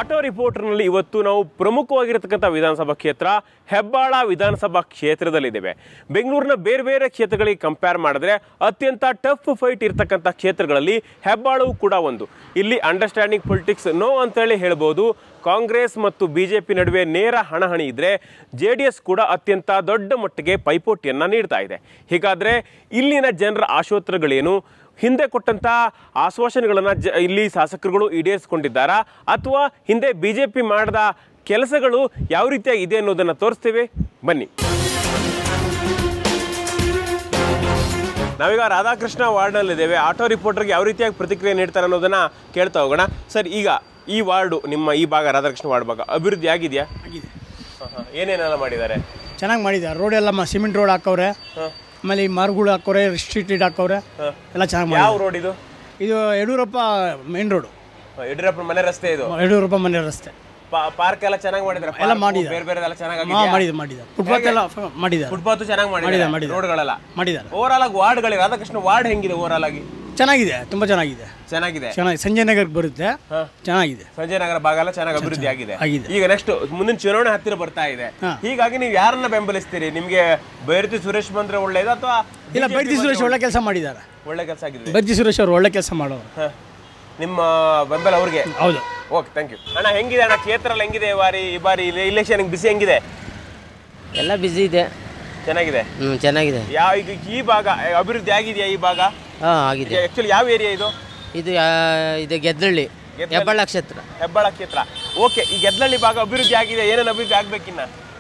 Auto ರಿಪೋರ್ಟರ್ನಲ್ಲಿ ಇವತ್ತು ನಾವು ಪ್ರಮುಖವಾಗಿರತಕ್ಕಂಥ ವಿಧಾನಸಭಾ ಕ್ಷೇತ್ರ ಹೆಬ್ಬಾಳ ವಿಧಾನಸಭಾ ಕ್ಷೇತ್ರದಲ್ಲಿದ್ದೇವೆ ಬೆಂಗಳೂರಿನ ಬೇರೆ ಬೇರೆ ಕ್ಷೇತ್ರಗಳಿಗೆ ಕಂಪೇರ್ ಮಾಡಿದ್ರೆ ಅತ್ಯಂತ ಟಫ್ ಫೈಟ್ ಇರತಕ್ಕಂಥ ಕ್ಷೇತ್ರಗಳಲ್ಲಿ ಹೆಬ್ಬಾಳವು ಕೂಡ ಒಂದು ಇಲ್ಲಿ ಅಂಡರ್ಸ್ಟ್ಯಾಂಡಿಂಗ್ ಪೊಲಿಟಿಕ್ಸ್ ನೋ ಅಂತೇಳಿ ಹೇಳ್ಬೋದು ಕಾಂಗ್ರೆಸ್ ಮತ್ತು ಬಿ ಜೆ ಪಿ ನಡುವೆ ನೇರ ಹಣಹಣಿ ಇದ್ದರೆ ಜೆ ಡಿ ಎಸ್ ಕೂಡ ಅತ್ಯಂತ ದೊಡ್ಡ ಮಟ್ಟಿಗೆ ಪೈಪೋಟಿಯನ್ನು ನೀಡ್ತಾ ಇದೆ ಹೀಗಾದರೆ ಇಲ್ಲಿನ ಜನರ ಆಶೋತ್ತರಗಳೇನು ಹಿಂದೆ ಕೊಟ್ಟಂಥ ಆಶ್ವಾಸನೆಗಳನ್ನು ಜ ಇಲ್ಲಿ ಶಾಸಕರುಗಳು ಈಡೇರಿಸಿಕೊಂಡಿದ್ದಾರಾ ಅಥವಾ ಹಿಂದೆ ಬಿ ಜೆ ಪಿ ಮಾಡಿದ ಕೆಲಸಗಳು ಯಾವ ರೀತಿಯಾಗಿ ಇದೆ ಅನ್ನೋದನ್ನು ತೋರಿಸ್ತೇವೆ ಬನ್ನಿ ನಾವೀಗ ರಾಧಾಕೃಷ್ಣ ವಾರ್ಡ್ನಲ್ಲಿದ್ದೇವೆ ಆಟೋ ರಿಪೋರ್ಟರ್ಗೆ ಯಾವ ರೀತಿಯಾಗಿ ಪ್ರತಿಕ್ರಿಯೆ ನೀಡ್ತಾರೆ ಅನ್ನೋದನ್ನ ಕೇಳ್ತಾ ಹೋಗೋಣ ಸರ್ ಈಗ ಈ ವಾರ್ಡು ನಿಮ್ಮ ಈ ಭಾಗ ರಾಧಾಕೃಷ್ಣ ವಾರ್ಡ್ ಭಾಗ ಅಭಿವೃದ್ಧಿ ಆಗಿದೆಯಾ ಆಗಿದೆ ಏನೇನೆಲ್ಲ ಮಾಡಿದ್ದಾರೆ ಚೆನ್ನಾಗಿ ಮಾಡಿದ್ದಾರೆ ರೋಡ್ ಎಲ್ಲ ಮ- ಸಿಮೆಂಟ್ ರೋಡ್ ಹಾಕವ್ರೆ ಆಮೇಲೆ ಈ ಮರಗಳು ಹಾಕವ್ರೆ ಸ್ಟ್ರೀಟ್ ಹಾಕವ್ರೆ ಎಲ್ಲ ಚೆನ್ನಾಗಿ ಮಾಡಿ ಯಾವ ರೋಡ್ ಇದು ಇದು ಯಡಿಯೂರಪ್ಪ ಮೇನ್ ರೋಡು ಯಡಿಯೂರಪ್ಪ ಮನೆ ರಸ್ತೆ ಇದು ಯಡಿಯೂರಪ್ಪ ಮನೆ ರಸ್ತೆ ಪಾರ್ಕ್ ಎಲ್ಲ ಚೆನ್ನಾಗಿ ಮಾಡಿದ್ದಾರೆ ಎಲ್ಲ Park ಮಾಡಿದ್ದಾರೆ. ಬೇರೆ ಬೇರೆ ಎಲ್ಲ ಚೆನ್ನಾಗಿ ಹಾಂ ಮಾಡಿದ್ದಾರೆ ಮಾಡಿದ್ದಾರೆ ಫುಟ್ಪಾತ್ ಎಲ್ಲ ಫ- ಮಾಡಿದ್ದಾರೆ ಫುಟ್ಪಾತ್ ಚೆನ್ನಾಗಿ ಮಾಡಿದ್ದಾರೆ ಮಾಡಿದ್ದಾರೆ. ರೋಡ್ಗಳೆಲ್ಲ ಮಾಡಿದ್ದಾರೆ ಓವರ್ ಆಲ್ ಆಗಿ ವಾರ್ಡ್ಗಳಿಗೆ ರಾಧಾಕೃಷ್ಣ ವಾರ್ಡ್ ಹೆಂಗಿದೆ ಓವರ್ ಆಲ್ ಆಗಿ ಚೆನ್ನಾಗಿದೆ ತುಂಬ ಚೆನ್ನಾಗಿದೆ ಚೆನ್ನಾಗಿದೆ ಚೆನ್ನಾಗಿ ಸಂಜಯ್ ನಗರ್ಗೆ ಬರುತ್ತೆ ಚೆನ್ನಾಗಿದೆ ಸಂಜಯ್ ನಗರ ಭಾಗ ಎಲ್ಲ ಚೆನ್ನಾಗಿ ಅಭಿವೃದ್ಧಿ ಆಗಿದೆ ಆಗಿದೆ. ಈಗ ನೆಕ್ಸ್ಟ್ ಮುಂದಿನ ಚುನಾವಣೆ ಹತ್ತಿರ ಬರ್ತಾ ಇದೆ ಹಾ. ಹೀಗಾಗಿ ನೀವು ಯಾರನ್ನ ಬೆಂಬಲಿಸ್ತೀರಿ ನಿಮ್ಗೆ ಬೈರತಿ ಸುರೇಶ್ ಬಂದ್ರೆ ಒಳ್ಳೇದು ಅಥವಾ ಇಲ್ಲ BJP ಬೈರ್ತಿ ಸುರೇಶ್ ಒಳ್ಳೆ ಕೆಲಸ ಮಾಡಿದ್ದಾರೆ ಒಳ್ಳೆ ಕೆಲಸ ಆಗಿದೆ ಬೈರ್ತಿ ಸುರೇಶ್ ಅವರು ಒಳ್ಳೆ ಕೆಲಸ ಮಾಡೋರು ಹ. ನಿಮ್ಮ ಬೆಂಬಲ ಅವ್ರಿಗೆ ಹೌದು ಓಕೆ ಥ್ಯಾಂಕ್ ಯು ಅಣ್ಣ ಹೆಂಗಿದೆ ಅಣ್ಣ ಕ್ಷೇತ್ರ ಎಲ್ಲ ಹೆಂಗಿದೆ ಈ ಬಾರಿ ಈ ಬಾರಿ ಇಲೆಕ್ಷನ್ ಬಿಸಿ ಹೆಂಗಿದೆ ಎಲ್ಲ ಬ್ಯುಸಿ ಇದೆ ಚೆನ್ನಾಗಿದೆ ಹ್ಞೂ ಚೆನ್ನಾಗಿದೆ ಯಾವ ಈಗ ಈ ಭಾಗ ಅಭಿವೃದ್ಧಿ ಆಗಿದೆಯಾ ಈ ಭಾಗ ಹಾಂ ಆಗಿದೆ ಆಕ್ಚುಲಿ ಯಾವ ಏರಿಯಾ ಇದು ಇದು ಯಾ- ಇದು ಗೆದ್ದಳ್ಳಿ ಗೆದ್ದಳ್ಳಿ. ಹೆಬ್ಬಾಳ ಕ್ಷೇತ್ರ ಹೆಬ್ಬಾಳ ಕ್ಷೇತ್ರ ಓಕೆ ಈ ಗೆದ್ದಳ್ಳಿ ಭಾಗ ಅಭಿವೃದ್ಧಿ ಆಗಿದೆ ಏನೇನು ಅಭಿವೃದ್ಧಿ ಆಗ್ಬೇಕಿನ್ನ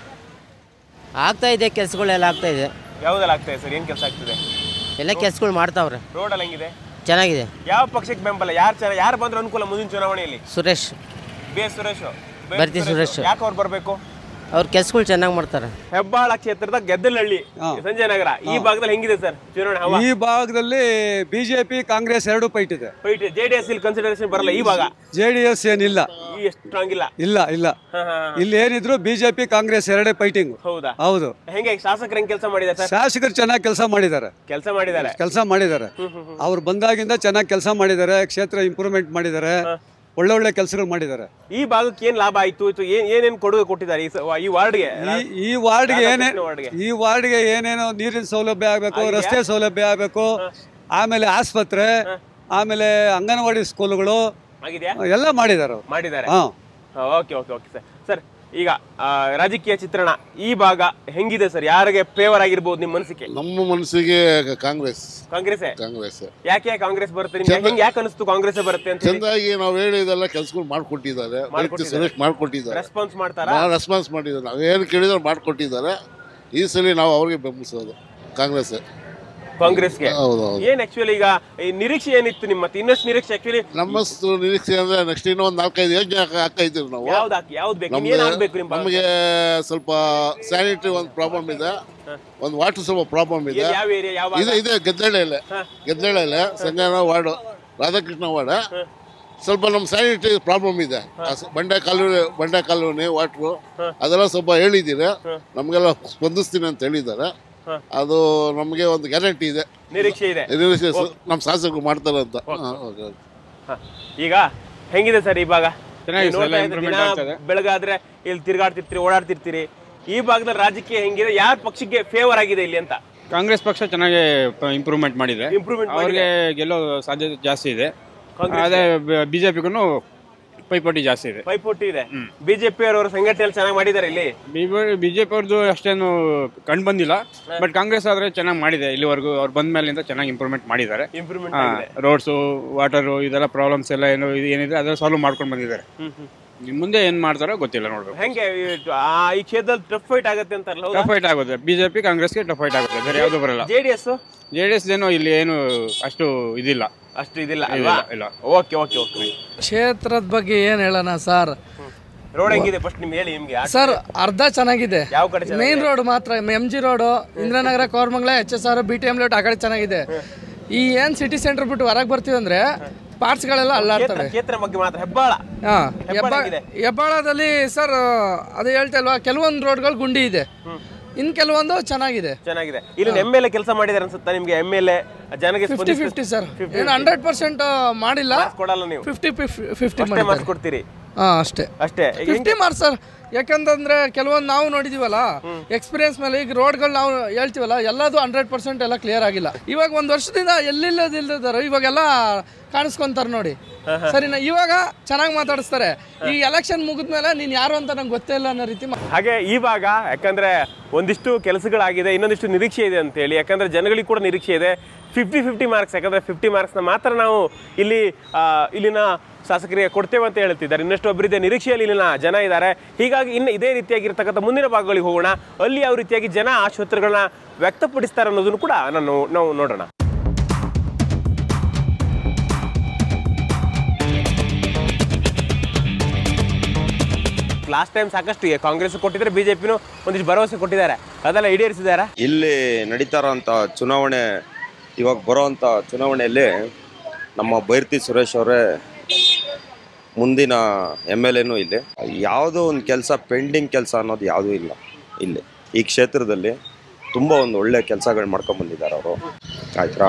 ಆಗ್ತಾ ಇದೆ ಕೆಲಸಗಳೆಲ್ಲ ಆಗ್ತಾ ಇದೆ ಯಾವುದೆಲ್ಲ ಆಗ್ತದೆ ಸರ್ ಏನು ಕೆಲಸ ಆಗ್ತಿದೆ ಎಲ್ಲ ಕೆಲಸಗಳು ಮಾಡ್ತಾವ್ರೆ ರೋಡ್ ಎಲ್ಲ ಹೆಂಗಿದೆ ಚೆನ್ನಾಗಿದೆ ಯಾವ ಪಕ್ಷಕ್ಕೆ ಬೆಂಬಲ ಯಾರು ಚೆನ್ನಾಗಿ ಯಾರು ಬಂದ್ರೆ ಅನುಕೂಲ ಮುಂದಿನ ಚುನಾವಣೆಯಲ್ಲಿ ಸುರೇಶ್ ಬಿ ಎಸ್ ಸುರೇಶ್ ಬರ್ತಿ ಸುರೇಶ್. ಯಾಕೆ ಅವ್ರು ಬರಬೇಕು ಅವ್ರ ಕೆಲಸಗಳು ಚೆನ್ನಾಗಿ ಮಾಡ್ತಾರೆ ಹೆಬ್ಬಾಳ ಕ್ಷೇತ್ರದ ಗೆದ್ದಲಹಳ್ಳಿ ಸಂಜಯ್ ನಗರ ಈ ಭಾಗದಲ್ಲಿ ಹೆಂಗಿದೆ ಸರ್ ಚುನಾವಣೆ ಹವಾ ಈ ಭಾಗದಲ್ಲಿ ಬಿಜೆಪಿ ಕಾಂಗ್ರೆಸ್ ಎರಡು ಫೈಟ್ ಇದೆ ಫೈಟ್ ಜೆ ಡಿ ಎಸ್ ಇಲ್ಲಿ ಕನ್ಸಿಡರೇಷನ್ ಬರಲ್ಲ ಈ ಭಾಗ ಜೆ ಡಿ ಎಸ್ ಏನಿಲ್ಲ ಈ ಎಷ್ಟು ಸ್ಟ್ರಾಂಗ್ ಇಲ್ಲ ಇಲ್ಲ ಇಲ್ಲ ಹಾ, ಹಾ, ಹಾ. ಇಲ್ಲಿ ಏನಿದ್ರು ಬಿಜೆಪಿ ಕಾಂಗ್ರೆಸ್ ಎರಡೇ ಫೈಟಿಂಗ್ ಹೌದಾ ಹೌದು ಹೆಂಗೆ ಶಾಸಕರು ಹೆಂಗ್ ಕೆಲಸ ಮಾಡಿದ್ದಾರೆ ಸರ್ ಶಾಸಕರು ಚೆನ್ನಾಗಿ ಕೆಲಸ ಮಾಡಿದ್ದಾರೆ ಕೆಲಸ ಮಾಡಿದ್ದಾರೆ ಕೆಲಸ ಮಾಡಿದ್ದಾರೆ ಅವ್ರು ಬಂದಾಗಿಂದ ಚೆನ್ನಾಗಿ ಕೆಲಸ ಮಾಡಿದ್ದಾರೆ ಕ್ಷೇತ್ರ ಇಂಪ್ರೂವ್ಮೆಂಟ್ ಮಾಡಿದ್ದಾರೆ ಒಳ್ಳೆ ಒಳ್ಳೆ ಕೆಲಸಗಳು ಮಾಡಿದ್ದಾರೆ ಈ ಭಾಗಕ್ಕೆ ಏನ್ ಲಾಭ ಆಯ್ತು ಇದು ಏನ್ ಏನೇನ್ ಕೊಡುಗೆ ಕೊಟ್ಟಿದ್ದಾರೆ ಈ ಸ- ಈ ವಾರ್ಡ್ಗೆ ಈ ಈ ವಾರ್ಡ್ಗೆ ಏನೇ ರಾಧಾಕೃಷ್ಣ ವಾರ್ಡ್ಗೆ. ಈ ವಾರ್ಡ್ಗೆ ಏನೇನೋ ನೀರಿನ ಸೌಲಭ್ಯ ಆಗಬೇಕು ರಸ್ತೆ ಸೌಲಭ್ಯ ಆಗಬೇಕು ಆಮೇಲೆ ಆಸ್ಪತ್ರೆ ಆಮೇಲೆ ಅಂಗನವಾಡಿ ಸ್ಕೂಲ್ಗಳು ಆಗಿದೆಯಾ ಎಲ್ಲ ಮಾಡಿದ್ದಾರೆ ಅವ್ರು ಮಾಡಿದ್ದಾರೆ ಹಾಂ okay okay okay sir sir ಈಗ ಆ, ರಾಜಕೀಯ ಚಿತ್ರಣ ಈ ಭಾಗ ಹೆಂಗಿದೆ ಸರ್ ಯಾರಿಗೆ ಫೇವರ್ ಆಗಿರ್ಬೋದು ನಿಮ್ಮ ಮನಸ್ಸಿಗೆ ನಮ್ಮ ಮನಸ್ಸಿಗೆ ಕಾಂಗ್ರೆಸ್ ಕಾಂಗ್ರೆಸ್ ಕಾಂಗ್ರೆಸ್ ಯಾಕೆ ಕಾಂಗ್ರೆಸ್ ಬರುತ್ತೆ ನಿಮ್ಗೆ ಹೆಂಗ್ ಯಾಕೆ ಅನಿಸ್ತು ಕಾಂಗ್ರೆಸ್ ಬರುತ್ತೆ ಅಂತ ಚಂದಾಗಿ ನಾವು ಹೇಳಿದೆಲ್ಲ ಕೆಲಸಗಳು ಮಾಡ್ಕೊಟ್ಟಿದ್ದಾರೆ ವ್ಯಕ್ತಿ ಸುರೇಶ್ ಮಾಡ್ಕೊಟ್ಟಿದ್ದಾರೆ ರೆಸ್ಪಾನ್ಸ್ ಮಾಡ್ತಾರಾ ರೆಸ್ಪಾನ್ಸ್ ಮಾಡಿದ್ದಾರೆ ನಾವು ಏನು ಕೇಳಿದ್ರೆ ಮಾಡ್ಕೊಟ್ಟಿದ್ದಾರೆ ಈ ಸಲ ನಾವು ಅವ್ರಿಗೆ ಬೆಂಬಲಿಸೋದು ಕಾಂಗ್ರೆಸ್ ಕಾಂಗ್ರೆಸ್ಗೆ ಹೌದು ಹೌದು ಏನ್ ಆಕ್ಚುಲಿ ಈಗ ಈ ನಿರೀಕ್ಷೆ ಏನಿತ್ತು ನಿಮ್ಮ ಮತ್ತೆ ಇನ್ನಷ್ಟು ನಿರೀಕ್ಷೆ ಆಕ್ಚುಲಿ ನಮ್ಮಷ್ಟು ನಿರೀಕ್ಷೆ ಅಂದ್ರೆ ನೆಕ್ಸ್ಟ್ ಇನ್ನೂ ಒಂದು ನಾಲ್ಕೈದು ಯೋಜನೆ ಹಾಕ್ತಾ ಇದ್ದೀವಿ ನಾವು ಯಾವ್ದು ಹಾಕಿ ಯಾವ್ದು ಬೇಕು ನಮ್ಗೆ ಏನ್ ಆಗ್ಬೇಕು ನಿಮ್ಮ ನಮಗೆ ಸ್ವಲ್ಪ ಸ್ಯಾನಿಟರಿ ಒಂದು ಪ್ರಾಬ್ಲಮ್ ಇದೆ ಒಂದು ವಾಟರ್ ಸ್ವಲ್ಪ ಪ್ರಾಬ್ಲಮ್ ಇದೆ ಯಾವ ಏರಿಯಾ ಯಾವ ಇದೆ ಇದೆ ಗೆದ್ದಳೆಯಲ್ಲೇ ಗೆದ್ದಳೆಯಲ್ಲೇ ಸಂಜಯನ ವಾರ್ಡು ರಾಧಾಕೃಷ್ಣ ವಾರ್ಡ್ ಸ್ವಲ್ಪ ನಮ್ಮ ಸ್ಯಾನಿಟರಿ ಪ್ರಾಬ್ಲಮ್ ಇದೆ ಆ ಸ- ಬಂಡೆ ಕಾಲುವೆ ಬಂಡೆ ಕಾಲುವೆ ವಾಟ್ರು ಅದೆಲ್ಲ ಸ್ವಲ್ಪ ಹೇಳಿದ್ದೀರಿ ನಮಗೆಲ್ಲ ಸ್ಪಂದಿಸ್ತೀನಿ ಅಂತ ಹೇಳಿದ್ದಾರೆ ಅದು ನಮಗೆ ಒಂದು ಗ್ಯಾರಂಟಿ ಇದೆ ನಿರೀಕ್ಷೆ ಇದೆ ನಿರೀಕ್ಷೆ ಸ- ನಮ್ಮ ಶಾಸಕರು ಮಾಡ್ತಾರೆ ಅಂತ ಹಾ, ಓಕೆ, ಓಕೆ. ಹ. ಈಗ ಹೆಂಗಿದೆ ಸರ್ ಈ ಭಾಗ ಚೆನ್ನಾಗಿದೆ ನೀವು ಸರ್, ನೋಡ್ತಾ ಎಲ್ಲ ಇದ್ದೀರಿ, improvement ದಿನ ಆಗ್ತದೆ. ಬೆಳಗಾದ್ರೆ ಇಲ್ಲಿ ತಿರ್ಗಾಡ್ತಿರ್ತೀರಿ ಓಡಾಡ್ತಿರ್ತೀರಿ ಈ ಭಾಗದಲ್ಲಿ ರಾಜಕೀಯ ಹೆಂಗಿದೆ ಯಾರ ಪಕ್ಷಕ್ಕೆ ಫೇವರ್ ಆಗಿದೆ ಇಲ್ಲಿ ಅಂತ ಕಾಂಗ್ರೆಸ್ ಪಕ್ಷ ಚೆನ್ನಾಗಿ ಇಂಪ್ರೂವ್ಮೆಂಟ್ ಮಾಡಿದೆ Improvement ಅವ್ರಿಗೆ ಗೆಲ್ಲೋ ಸಾಧ್ಯತೆ ಜಾಸ್ತಿ ಇದೆ ಕಾಂಗ್ರೆಸ್ ಅದೇ ಬಿಜೆಪಿಗೂ ಪೈಪೋಟಿ ಜಾಸ್ತಿ ಇದೆ ಪೈಪೋಟಿ ಇದೆ ಬಿಜೆಪಿ ಅವರ ಸಂಘಟನೆ ಚೆನ್ನಾಗಿ ಮಾಡಿದ್ದಾರೆ ಇಲ್ಲಿ ಬಿಜೆಪಿ ಅವ್ರದ್ದು ಅಷ್ಟೇನು ಕಂಡು ಬಂದಿಲ್ಲ ಬಟ್ ಕಾಂಗ್ರೆಸ್ ಆದ್ರೆ ಚೆನ್ನಾಗಿ ಮಾಡಿದೆ ಇಲ್ಲಿವರೆಗೂ ಅವ್ರು ಬಂದ ಮೇಲಿಂದ ಚೆನ್ನಾಗಿ ಇಂಪ್ರೂವ್ಮೆಂಟ್ ಮಾಡಿದ್ದಾರೆ ಇಂಪ್ರೂವ್ಮೆಂಟ್ ಆಗಿದೆ ರೋಡ್ಸು ವಾಟರು ಇದೆಲ್ಲ ಪ್ರಾಬ್ಲಮ್ಸ್ ಎಲ್ಲ ಏನು ಇದು ಏನಿದೆ ಅದೆಲ್ಲ ಸಾಲ್ವ್ ಮಾಡ್ಕೊಂಡು ಬಂದಿದ್ದಾರೆ ಇನ್ನು ಮುಂದೆ ಏನ್ ಮಾಡ್ತಾರೋ ಗೊತ್ತಿಲ್ಲ ನೋಡ್ಬೇಕು ಹೆಂಗೆ ಈ- ಆ, ಈ ಕ್ಷೇತ್ರದಲ್ಲಿ ಟಫ್ ಫೈಟ್ ಆಗುತ್ತೆ ಅಂತಾರಲ್ಲ ಟಫ್ ಫೈಟ್ ಆಗುತ್ತೆ ಬಿಜೆಪಿ ಕಾಂಗ್ರೆಸ್ಗೆ ಟಫ್ ಫೈಟ್ ಆಗುತ್ತೆ ಬೇರೆ ಯಾವುದು ಬರಲ್ಲ J D S J D S ಏನು ಇಲ್ಲಿ ಏನು ಅಷ್ಟು ಇದಿಲ್ಲ ಅಷ್ಟು ಇದಿಲ್ಲ ಅಲ್ವಾ ಇಲ್ಲ ಓಕೆ ಓಕೆ ಓಕೆ ಕ್ಷೇತ್ರದ ಬಗ್ಗೆ ಏನು ಹೇಳೋಣ ಸರ್ ರೋಡ್ ಹೆಂಗಿದೆ ಫಸ್ಟ್ ನಿಮ್ಗೆ ಹೇಳಿ ನಿಮ್ಗೆ ಆ- ಸರ್ ಅರ್ಧ ಚೆನ್ನಾಗಿದೆ ಯಾವ ಕಡೆ ಚೆನ್ನಾಗಿದೆ? ಮೇನ್ ರೋಡ್ ಮಾತ್ರ M G road Indiranagar Koramangala H S R B T M ಲೇಟ್ ಆ ಕಡೆ ಚೆನ್ನಾಗಿದೆ ಈ ಏನ್ ಸಿಟಿ ಸೆಂಟರ್ ಬಿಟ್ಟು ಹೊರಗೆ ಬರ್ತೀವಿ ಅಂದ್ರೆ ಪಾರ್ಟ್ಸ್ಗಳೆಲ್ಲ ಕ್ಷೇತ್ರ ಅಲ್ಲಾಡ್ತವೆ ಕ್ಷೇತ್ರ ಬಗ್ಗೆ ಮಾತ್ರ ಹೆಬ್ಬಾಳ ಹಾ ಹೆಬ್ಬಾಳ ಹೆಬ್ಬಾ- ಹೇಗಿದೆ? ಹೆಬ್ಬಾಳದಲ್ಲಿ ಸರ್ ಅದು ಹೇಳ್ತಾ ಇಲ್ವಾ ಕೆಲವೊಂದು ರೋಡ್ಗಳು ಗುಂಡಿ ಇದೆ ಇನ್ ಕೆಲವೊಂದು ಚೆನ್ನಾಗಿದೆ ಚೆನ್ನಾಗಿದೆ ಇಲ್ಲಿ ಎಮ್ ಎಲ್ ಎ ಕೆಲಸ ಮಾಡಿದಾರೆ ಅನ್ಸುತ್ತಾ ನಿಮ್ಗೆ ಎಮ್ ಎಲ್ ಎ ಜನಗೆ ಫಿಫ್ಟಿ ಸ್ಪಂದಿಸಿ- ಫಿಫ್ಟಿ ಸರ್ 50-50. ಏನು ಹಂಡ್ರೆಡ್ ಪರ್ಸೆಂಟ್ ಮಾಡಿಲ್ಲ ಕೊಡಲ್ಲ ನೀವು ಫಿಫ್ಟಿ ಫಿಫ್ಟಿ ಅಷ್ಟೇ ಮಾರ್ಕ್ಸ್ ಕೊಡ್ತೀರಿ ಹಾಂ ಅಷ್ಟೇ ಅಷ್ಟೇ ಈಗ ಫಿಫ್ಟಿ ಮಾರ್ಕ್ಸ್ ಸರ್ ಯಾಕಂತಂದ್ರೆ ಕೆಲವೊಂದು ನಾವು ನೋಡಿದೀವಲ್ಲ ಎಕ್ಸ್ಪೀರಿಯನ್ಸ್ ಮೇಲೆ ಈಗ ರೋಡ್ಗಳು ನಾವು ಹೇಳ್ತೀವಲ್ಲ ಎಲ್ಲದು ಹಂಡ್ರೆಡ್ ಪರ್ಸೆಂಟ್ ಎಲ್ಲ ಕ್ಲಿಯರ್ ಆಗಿಲ್ಲ ಇವಾಗ ಒಂದು ವರ್ಷದಿಂದ ಎಲ್ಲಿಲ್ಲದಿಲ್ಲದಾರ ಇವಾಗೆಲ್ಲ ಕಾಣಿಸ್ಕೊಂತಾರೆ ನೋಡಿ ಸರಿನಾ ಇವಾಗ ಚೆನ್ನಾಗಿ ಮಾತಾಡಿಸ್ತಾರೆ ಈ ಎಲೆಕ್ಷನ್ ಮುಗಿದ್ಮೇಲೆ ನೀನು ಯಾರು ಅಂತ ನಂಗೆ ಗೊತ್ತೇ ಇಲ್ಲ ಅನ್ನೋ ರೀತಿ ಮಾ- ಹಾಗೆ ಇವಾಗ ಯಾಕಂದ್ರೆ ಒಂದಿಷ್ಟು ಕೆಲಸಗಳಾಗಿದೆ ಇನ್ನೊಂದಿಷ್ಟು ನಿರೀಕ್ಷೆ ಇದೆ ಅಂತೇಳಿ ಯಾಕಂದ್ರೆ ಜನಗಳಿಗೆ ಕೂಡ ನಿರೀಕ್ಷೆ ಇದೆ ಫಿಫ್ಟಿ ಫಿಫ್ಟಿ ಮಾರ್ಕ್ಸ್ ಯಾಕಂದ್ರೆ ಫಿಫ್ಟಿ ಮಾರ್ಕ್ಸ್ನ ಮಾತ್ರ ನಾವು ಇಲ್ಲಿ ಆ, ಇಲ್ಲಿನ ಶಾಸಕರಿಗೆ ಕೊಡ್ತೇವೆ ಅಂತ ಹೇಳ್ತಿದ್ದಾರೆ ಇನ್ನಷ್ಟು ಅಭಿವೃದ್ಧಿಯ ನಿರೀಕ್ಷೆಯಲ್ಲಿ ಇಲ್ಲಿನ ಜನ ಇದ್ದಾರೆ ಹೀಗಾಗಿ ಇನ್ನು ಇದೇ ರೀತಿಯಾಗಿರ್ತಕ್ಕಂಥ ಮುಂದಿನ ಭಾಗಗಳಿಗೆ ಹೋಗೋಣ ಅಲ್ಲಿ ಯಾವ ರೀತಿಯಾಗಿ ಜನ ಆಶೋತ್ತರಗಳನ್ನ ವ್ಯಕ್ತಪಡಿಸ್ತಾರೆ ಅನ್ನೋದನ್ನು ಕೂಡ ನಾನು ನಾವು ನೋಡೋಣ ಲಾಸ್ಟ್ ಟೈಮ್ ಸಾಕಷ್ಟು ಕಾಂಗ್ರೆಸ್ ಕೊಟ್ಟಿದ್ದಾರೆ ಬಿಜೆಪಿನೂ ಒಂದಿಷ್ಟು ಭರವಸೆ ಕೊಟ್ಟಿದ್ದಾರೆ ಅದೆಲ್ಲ ಈಡೇರಿಸಿದ್ದಾರೆ ಇಲ್ಲಿ ನಡೀತಾ ಇರೋಂಥ ಚುನಾವಣೆ ಇವಾಗ ಬರೋವಂಥ ಚುನಾವಣೆಯಲ್ಲಿ ನಮ್ಮ ಬೈರ್ತಿ ಸುರೇಶ್ ಅವರೇ ಮುಂದಿನ ಎಮ್ ಎಲ್ ಎನೂ ಇಲ್ಲಿ ಯಾವುದೋ ಒಂದು ಕೆಲಸ ಪೆಂಡಿಂಗ್ ಕೆಲಸ ಅನ್ನೋದು ಯಾವುದೂ ಇಲ್ಲ ಇಲ್ಲಿ ಈ ಕ್ಷೇತ್ರದಲ್ಲಿ ತುಂಬ ಒಂದು ಒಳ್ಳೆ ಕೆಲಸಗಳು ಮಾಡ್ಕೊಂಬಂದಿದ್ದಾರೆ ಅವರು ಆಯ್ತಾ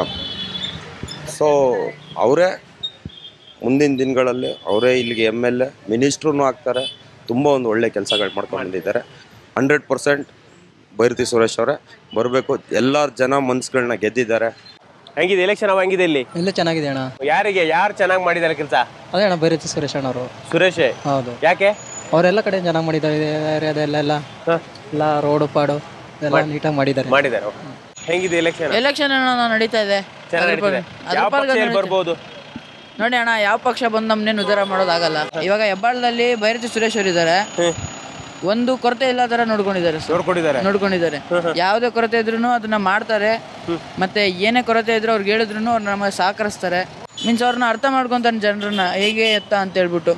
ಸೊ ಅವರೇ ಮುಂದಿನ ದಿನಗಳಲ್ಲಿ ಅವರೇ ಇಲ್ಲಿಗೆ ಎಮ್ ಎಲ್ ಎ ಮಿನಿಸ್ಟ್ರೂ ಆಗ್ತಾರೆ ತುಂಬ ಒಂದು ಒಳ್ಳೆ ಕೆಲಸಗಳು ಮಾಡ್ಕೊಂಡ್ಬಂದಿದ್ದಾರೆ ಹಂಡ್ರೆಡ್ ಪರ್ಸೆಂಟ್ ಬೈರತಿ ಸುರೇಶ್ ಅವರೇ ಬರಬೇಕು ಎಲ್ಲರ ಜನ ಮನ್ಸುಗಳನ್ನ ಗೆದ್ದಿದ್ದಾರೆ ಹೆಂಗಿದೆ ಎಲೆಕ್ಷನ್ ಅವ ಹೆಂಗಿದೆ ಇಲ್ಲಿ ಎಲ್ಲ ಚೆನ್ನಾಗಿದೆ ಅಣ್ಣ ಯಾರಿಗೆ ಯಾರು ಚೆನ್ನಾಗಿ ಮಾಡಿದ್ದಾರೆ ಕೆಲಸ ಅದೇ ಅಣ್ಣ ಬೈರತಿ ಸುರೇಶ್ ಅಣ್ಣವರು ಸುರೇಶ್ ಹೌದು ಯಾಕೆ ಅವರೆಲ್ಲ ಕಡೆ ಚೆನ್ನಾಗಿ ಮಾಡಿದ್ದಾರೆ ಅದೆಲ್ಲ ಎಲ್ಲ ಎಲ್ಲ ರೋಡು ಪಾಡು ಎಲ್ಲ ನೀಟಾಗಿ ಮಾಡಿದ್ದಾರೆ ಮಾಡಿದ್ದಾರೆ ಹೆಂಗಿದೆ ಎಲೆಕ್ಷನ್ ಎಲೆಕ್ಷನ್ ಏನೋ ನಡೀತಾ ಇದೆ ಚೆನ್ನಾಗಿ ಅದ್ರ ನಡೀತಿದೆ. ಅದ್ರ ಯಾವ ಪಾಲ್ಗೆ ಪಕ್ಷ ನಡೀತಾ- ಬರ್ಬೋದು ನೋಡಿ ಅಣ್ಣ ಯಾವ ಪಕ್ಷ ಬಂದು ನಮ್ಮನ್ನೇನು ಉದ್ಧಾರ ಮಾಡೋದಾಗಲ್ಲ ಇವಾಗ ಹೆಬ್ಬಾಳದಲ್ಲಿ ಬೈರತಿ ಸುರೇಶ್ ಅವರು ಇದ್ದಾರೆ ಒಂದು ಕೊರತೆ ಇಲ್ಲ ತರ ನೋಡ್ಕೊಂಡಿದ್ದಾರೆ ಸರ್. ನೋಡ್ಕೊಂಡಿದ್ದಾರೆ ನೋಡ್ಕೊಂಡಿದ್ದಾರೆ ಯಾವುದೇ ಕೊರತೆ ಇದ್ರೂ ಅದನ್ನ ಮಾಡ್ತಾರೆ ಮತ್ತೆ ಏನೇ ಕೊರತೆ ಇದ್ರು ಅವ್ರಿಗೆ ಹೇಳಿದ್ರು ಅವ್ರು ನಮಗೆ ಸಹಕರಿಸ್ತಾರೆ ಮೀನ್ಸ್ ಅವ್ರನ್ನ ಅರ್ಥ ಮಾಡ್ಕೊಂತಾರೆ ಜನರನ್ನ ಹೇಗೆ ಎತ್ತ ಅಂತ ಹೇಳ್ಬಿಟ್ಟು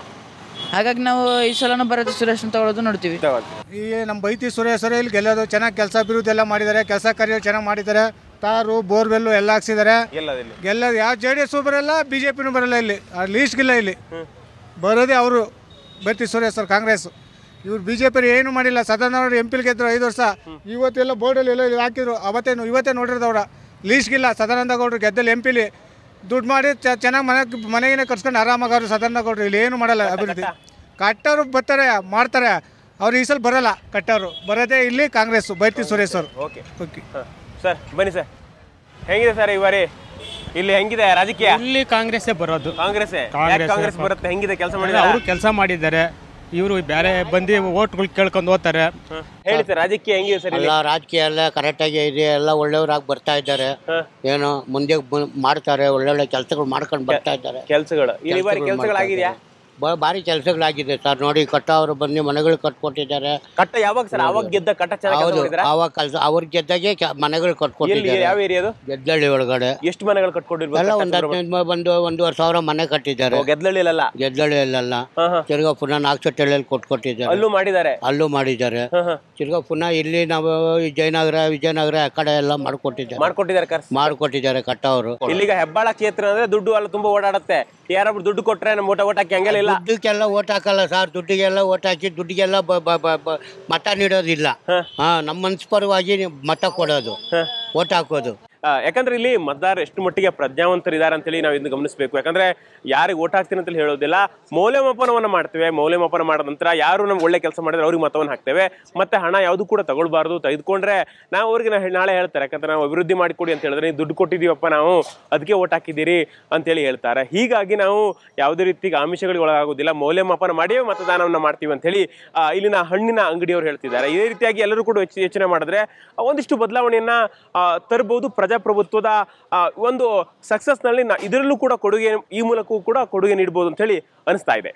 ಹಾಗಾಗಿ ನಾವು ಈ ಸಲನೂ ಬರತ್ತೆ ಸುರೇಶ್ ತಗೊಳ್ಳೋದು ನೋಡ್ತೀವಿ ಈ ನಮ್ಮ ಬೈತಿ ಸುರೇಶ್ವರ ಇಲ್ಲಿ ಗೆಲ್ಲೋದು ಚೆನ್ನಾಗಿ ಕೆಲಸ ಅಭಿವೃದ್ಧಿ ಎಲ್ಲ ಮಾಡಿದ್ದಾರೆ ಕೆಲಸ ಕಾರ್ಯ ಚೆನ್ನಾಗಿ ಮಾಡಿದ್ದಾರೆ ತಾರು ಬೋರ್ವೆಲ್ಲು ಎಲ್ಲ ಹಾಕ್ಸಿದ್ದಾರೆ ಎಲ್ಲದಿಲ್ಲ ಗೆಲ್ಲೋದು ಯಾವ ಜೆ ಡಿ ಎಸ್ಸು ಬರಲ್ಲ ಬಿ ಜೆ ಪಿನೂ ಬರಲ್ಲ ಇಲ್ಲಿ ಲೀಸ್ಟ್ಗಿಲ್ಲ ಇಲ್ಲಿ ಬರೋದೇ ಅವರು ಬೈತಿ ಸುರೇಶ್ವರ ಕಾಂಗ್ರೆಸ್ ಇವ್ರು ಬಿ ಜೆ ಪಿ ಏನು ಮಾಡಿಲ್ಲ ಸದಾನವರು ಎಂ ಪಿಲ್ ಗೆದ್ರು ಐದು ವರ್ಷ ಇವತ್ತೆಲ್ಲ ಬೋರ್ಡಲ್ಲಿ ಎಲ್ಲ ಇಲ್ಲಿ ಹಾಕಿದ್ರು ಅವತ್ತೇನು ಇವತ್ತೇ ನೋಡಿರೋದವ್ರ ಲೀಸ್ಟ್ಗಿಲ್ಲ ಸದಾನಂದ ಗೌಡ್ರು ಗೆದ್ದಲ್ಲಿ ಎಂ ಪಿಲಿ ದುಡ್ಡು ಮಾಡಿ ಚೆನ್ನಾಗಿ ಮನೆ ಮನೆಗೇನೆ ಕರ್ಸ್ಕೊಂಡು ಆರಾಮಾಗಿ ಅವರು ಸದಾನಂದ ಗೌಡ್ರು ಇಲ್ಲಿ ಏನು ಮಾಡಲ್ಲ ಅಭಿವೃದ್ಧಿ ಕಟ್ಟೋರು ಬರ್ತಾರೆ ಮಾಡ್ತಾರೆ ಅವ್ರು ಈ ಸಲ ಬರಲ್ಲ ಕಟ್ಟೋರು ಬರೋದೇ ಇಲ್ಲಿ ಕಾಂಗ್ರೆಸ್ ಬೈತಿ ಸುರೇಶ್ ಅವರು ಓಕೆ ಓಕೆ ಸರ್ ಬನ್ನಿ ಸರ್ ಹೆಂಗಿದೆ ಸರ್ ಈ ಬಾರಿ ಇಲ್ಲಿ ಹೆಂಗಿದೆ ರಾಜಕೀಯ ಇಲ್ಲಿ ಕಾಂಗ್ರೆಸ್ಸೇ ಬರೋದು ಕಾಂಗ್ರೆಸ್ ಕಾಂಗ್ರೆಸ್ ಕಾಂಗ್ರೆಸ್ ಬರುತ್ತೆ ಹೆಂಗಿದೆ ಕೆಲಸ ಮಾಡಿದ್ರೆ ಅವರು ಕೆಲಸ ಮಾಡಿದ್ದಾರೆ ಇವರು ಬೇರೆ ಬಂದು ಓಟ್ಗಳು ಕೇಳ್ಕೊಂಡು ಹೋಗ್ತಾರೆ ಹೇಳಿ ಸರ್ ರಾಜಕೀಯ ಹೆಂಗಿದೆ ಸರ್ ಇಲ್ಲಿ ಎಲ್ಲ ರಾಜಕೀಯ ಎಲ್ಲ ಕರೆಕ್ಟಾಗಿ ಇದೆ ಎಲ್ಲ ಒಳ್ಳೆಯವರಾಗಿ ಬರ್ತಾ ಇದ್ದಾರೆ ಏನು ಮುಂದೆ ಬ- ಮಾಡ್ತಾರೆ ಒಳ್ಳೊಳ್ಳೆ ಕೆಲಸಗಳು ಮಾಡ್ಕೊಂಡು ಬರ್ತಾ ಇದ್ದಾರೆ ಕೆಲಸಗಳು ಈ ಬಾರಿ ಕೆಲ್ಸಗಳು ಕೆಲಸಗಳಾಗಿದೆಯಾ ಬ- ಭಾರಿ ಕೆಲಸಗಳಾಗಿದೆ ಸರ್ ನೋಡಿ ಕಟ್ಟ ಅವರು ಬಂದು ಮನೆಗಳು ಕಟ್ಕೊಟ್ಟಿದ್ದಾರೆ ಕಟ್ಟ ಯಾವಾಗ ಸರ್ ಅವಾಗ ಗೆದ್ದ ಕಟ್ಟ ಚೆನ್ನಾಗಿ ಕೆಲಸ ಹೌದು ಮಾಡಿದ್ರಾ ಆವಾಗ ಕೆಲಸ ಅವ್ರ ಗೆದ್ದಾಗೆ ಕೆ- ಮನೆಗಳು ಎಲ್ಲಿ ಕಟ್ಕೊಟ್ಟಿದ್ದಾರೆ ಯಾವ ಏರಿಯಾದು ಗೆದ್ದಳ್ಳಿ ಒಳಗಡೆ ಎಷ್ಟು ಮನೆಗಳು ಕಟ್ಕೊಂಡಿರ್ಬೋದು ಎಲ್ಲ ಒಂದು ಹದಿನೈದು ಮ- ಒಂದು ಒಂದೂವರೆ ಸಾವಿರ ಮನೆ ಕಟ್ಟಿದ್ದಾರೆ ಗೆದ್ದಳ್ಳಿಲ್ಲ ಗೆದ್ದಳ್ಳಿಯಲ್ಲೆಲ್ಲ ತಿರ್ಗಾ ಪುನಃ ನಾಗಚಟ್ಟಳ್ಳಿಯಲ್ಲಿ ಕೊಟ್ಕೊಟ್ಟಿದ್ದಾರೆ ಅಲ್ಲೂ ಮಾಡಿದ್ದಾರೆ ಅಲ್ಲೂ ಮಾಡಿದ್ದಾರೆ ತಿರ್ಗಾ ಪುನಃ ಇಲ್ಲಿ ನಾವು ವಿಜಯನಗರ ವಿಜಯನಗರ ಆ ಕಡೆ ಎಲ್ಲ ಮಾಡ್ಕೊಟ್ಟಿದ್ದಾರೆ ಮಾಡ್ಕೊಟ್ಟಿದ್ದಾರೆ ಕರ್ಸ್ ಮಾಡ್ಕೊಟ್ಟಿದ್ದಾರೆ ಕಟ್ಟವರು ಇಲ್ಲಿಗ ಹೆಬ್ಬಾಳ ಕ್ಷೇತ್ರ ಅಂದ್ರೆ ದುಡ್ಡು ಎಲ್ಲ ತುಂಬಾ ಓಡಾಡುತ್ತೆ ಯಾರೊಬ್ರು ದುಡ್ಡು ಕೊಟ್ರೆ ನಮ್ಮ ಊಟ ಓಟ್ ಹಾಕಿ ಹಂಗೆಲ್ಲ ಇಲ್ಲ ದುಡ್ಡಿಗೆಲ್ಲ ಓಟ್ ಹಾಕಲ್ಲ ಸರ್ ದುಡ್ಡಿಗೆಲ್ಲ ಓಟ್ ಹಾಕಿ ದುಡ್ಡಿಗೆಲ್ಲ ಬ- ಬ- ಬ- ಬ- ಮತ ನೀಡೋದಿಲ್ಲ ಹಾ ನಮ್ಮ ಮನ್ಸ್ ಪರವಾಗಿ ನೀವು ಮತ ಕೊಡೋದು ಓಟ್ ಹಾಕೋದು ಆ, ಯಾಕಂದ್ರೆ ಇಲ್ಲಿ ಮತದಾರರು ಎಷ್ಟು ಮಟ್ಟಿಗೆ ಪ್ರಜ್ಞಾವಂತರಿದ್ದಾರೆ ಅಂತೇಳಿ ನಾವು ಇದನ್ನ ಗಮನಿಸಬೇಕು ಯಾಕಂದ್ರೆ ಯಾರಿಗೆ ಓಟ್ ಹಾಕ್ತೀನಿ ಅಂತೇಳಿ ಹೇಳೋದಿಲ್ಲ ಮೌಲ್ಯಮಾಪನವನ್ನ ಮಾಡ್ತೇವೆ ಮೌಲ್ಯಮಾಪನ ಮಾಡಿದ ನಂತರ ಯಾರು ನಮ್ಗೆ ಒಳ್ಳೆ ಕೆಲಸ ಮಾಡಿದ್ರೆ ಅವ್ರಿಗೆ ಮತವನ್ನು ಹಾಕ್ತೇವೆ ಮತ್ತೆ ಹಣ ಯಾವುದು ಕೂಡ ತಗೊಳ್ಬಾರ್ದು ತೆಗೆದುಕೊಂಡ್ರೆ ನಾವು ಅವ್ರಿಗೆ ನಾ- ನಾಳೆ ಹೇಳ್ತಾರೆ ಯಾಕಂದ್ರೆ ನಾವು ಅಭಿವೃದ್ಧಿ ಮಾಡಿಕೊಡಿ ಅಂತ ಹೇಳಿದ್ರೆ ನೀವು ದುಡ್ಡು ಕೊಟ್ಟಿದೀವಪ್ಪ ನಾವು ಅದಕ್ಕೆ ಓಟ್ ಹಾಕಿದ್ದೀರಿ ಅಂತೇಳಿ ಹೇಳ್ತಾರೆ ಹೀಗಾಗಿ ನಾವು ಯಾವುದೇ ರೀತಿ ಆಮಿಷಗಳಿಗೆ ಒಳಗಾಗೋದಿಲ್ಲ ಮೌಲ್ಯಮಾಪನ ಮಾಡಿಯೇ ಮತದಾನವನ್ನು ಮಾಡ್ತೀವಿ ಅಂತೇಳಿ ಆ, ಇಲ್ಲಿನ ಹಣ್ಣಿನ ಅಂಗಡಿಯವರು ಹೇಳ್ತಿದ್ದಾರೆ ಇದೇ ರೀತಿಯಾಗಿ ಎಲ್ಲರೂ ಕೂಡ ಯೋಚ- ಯೋಚನೆ ಮಾಡಿದ್ರೆ ಆ, ಒಂದಿಷ್ಟು ಬದಲಾವಣೆಯನ್ನ ಆ, ತರಬಹುದು ಪ್ರಜಾಪ್ರಭುತ್ವದ ಆ, ಒಂದು ಸಕ್ಸಸ್ನಲ್ಲಿ ನಾ ಇದರಲ್ಲೂ ಕೂಡ ಕೊಡುಗೆ ಈ ಮೂಲಕವೂ ಕೂಡ ಕೊಡುಗೆ ನೀಡಬಹುದು ಅಂತ ಹೇಳಿ ಅನಿಸ್ತಾ ಇದೆ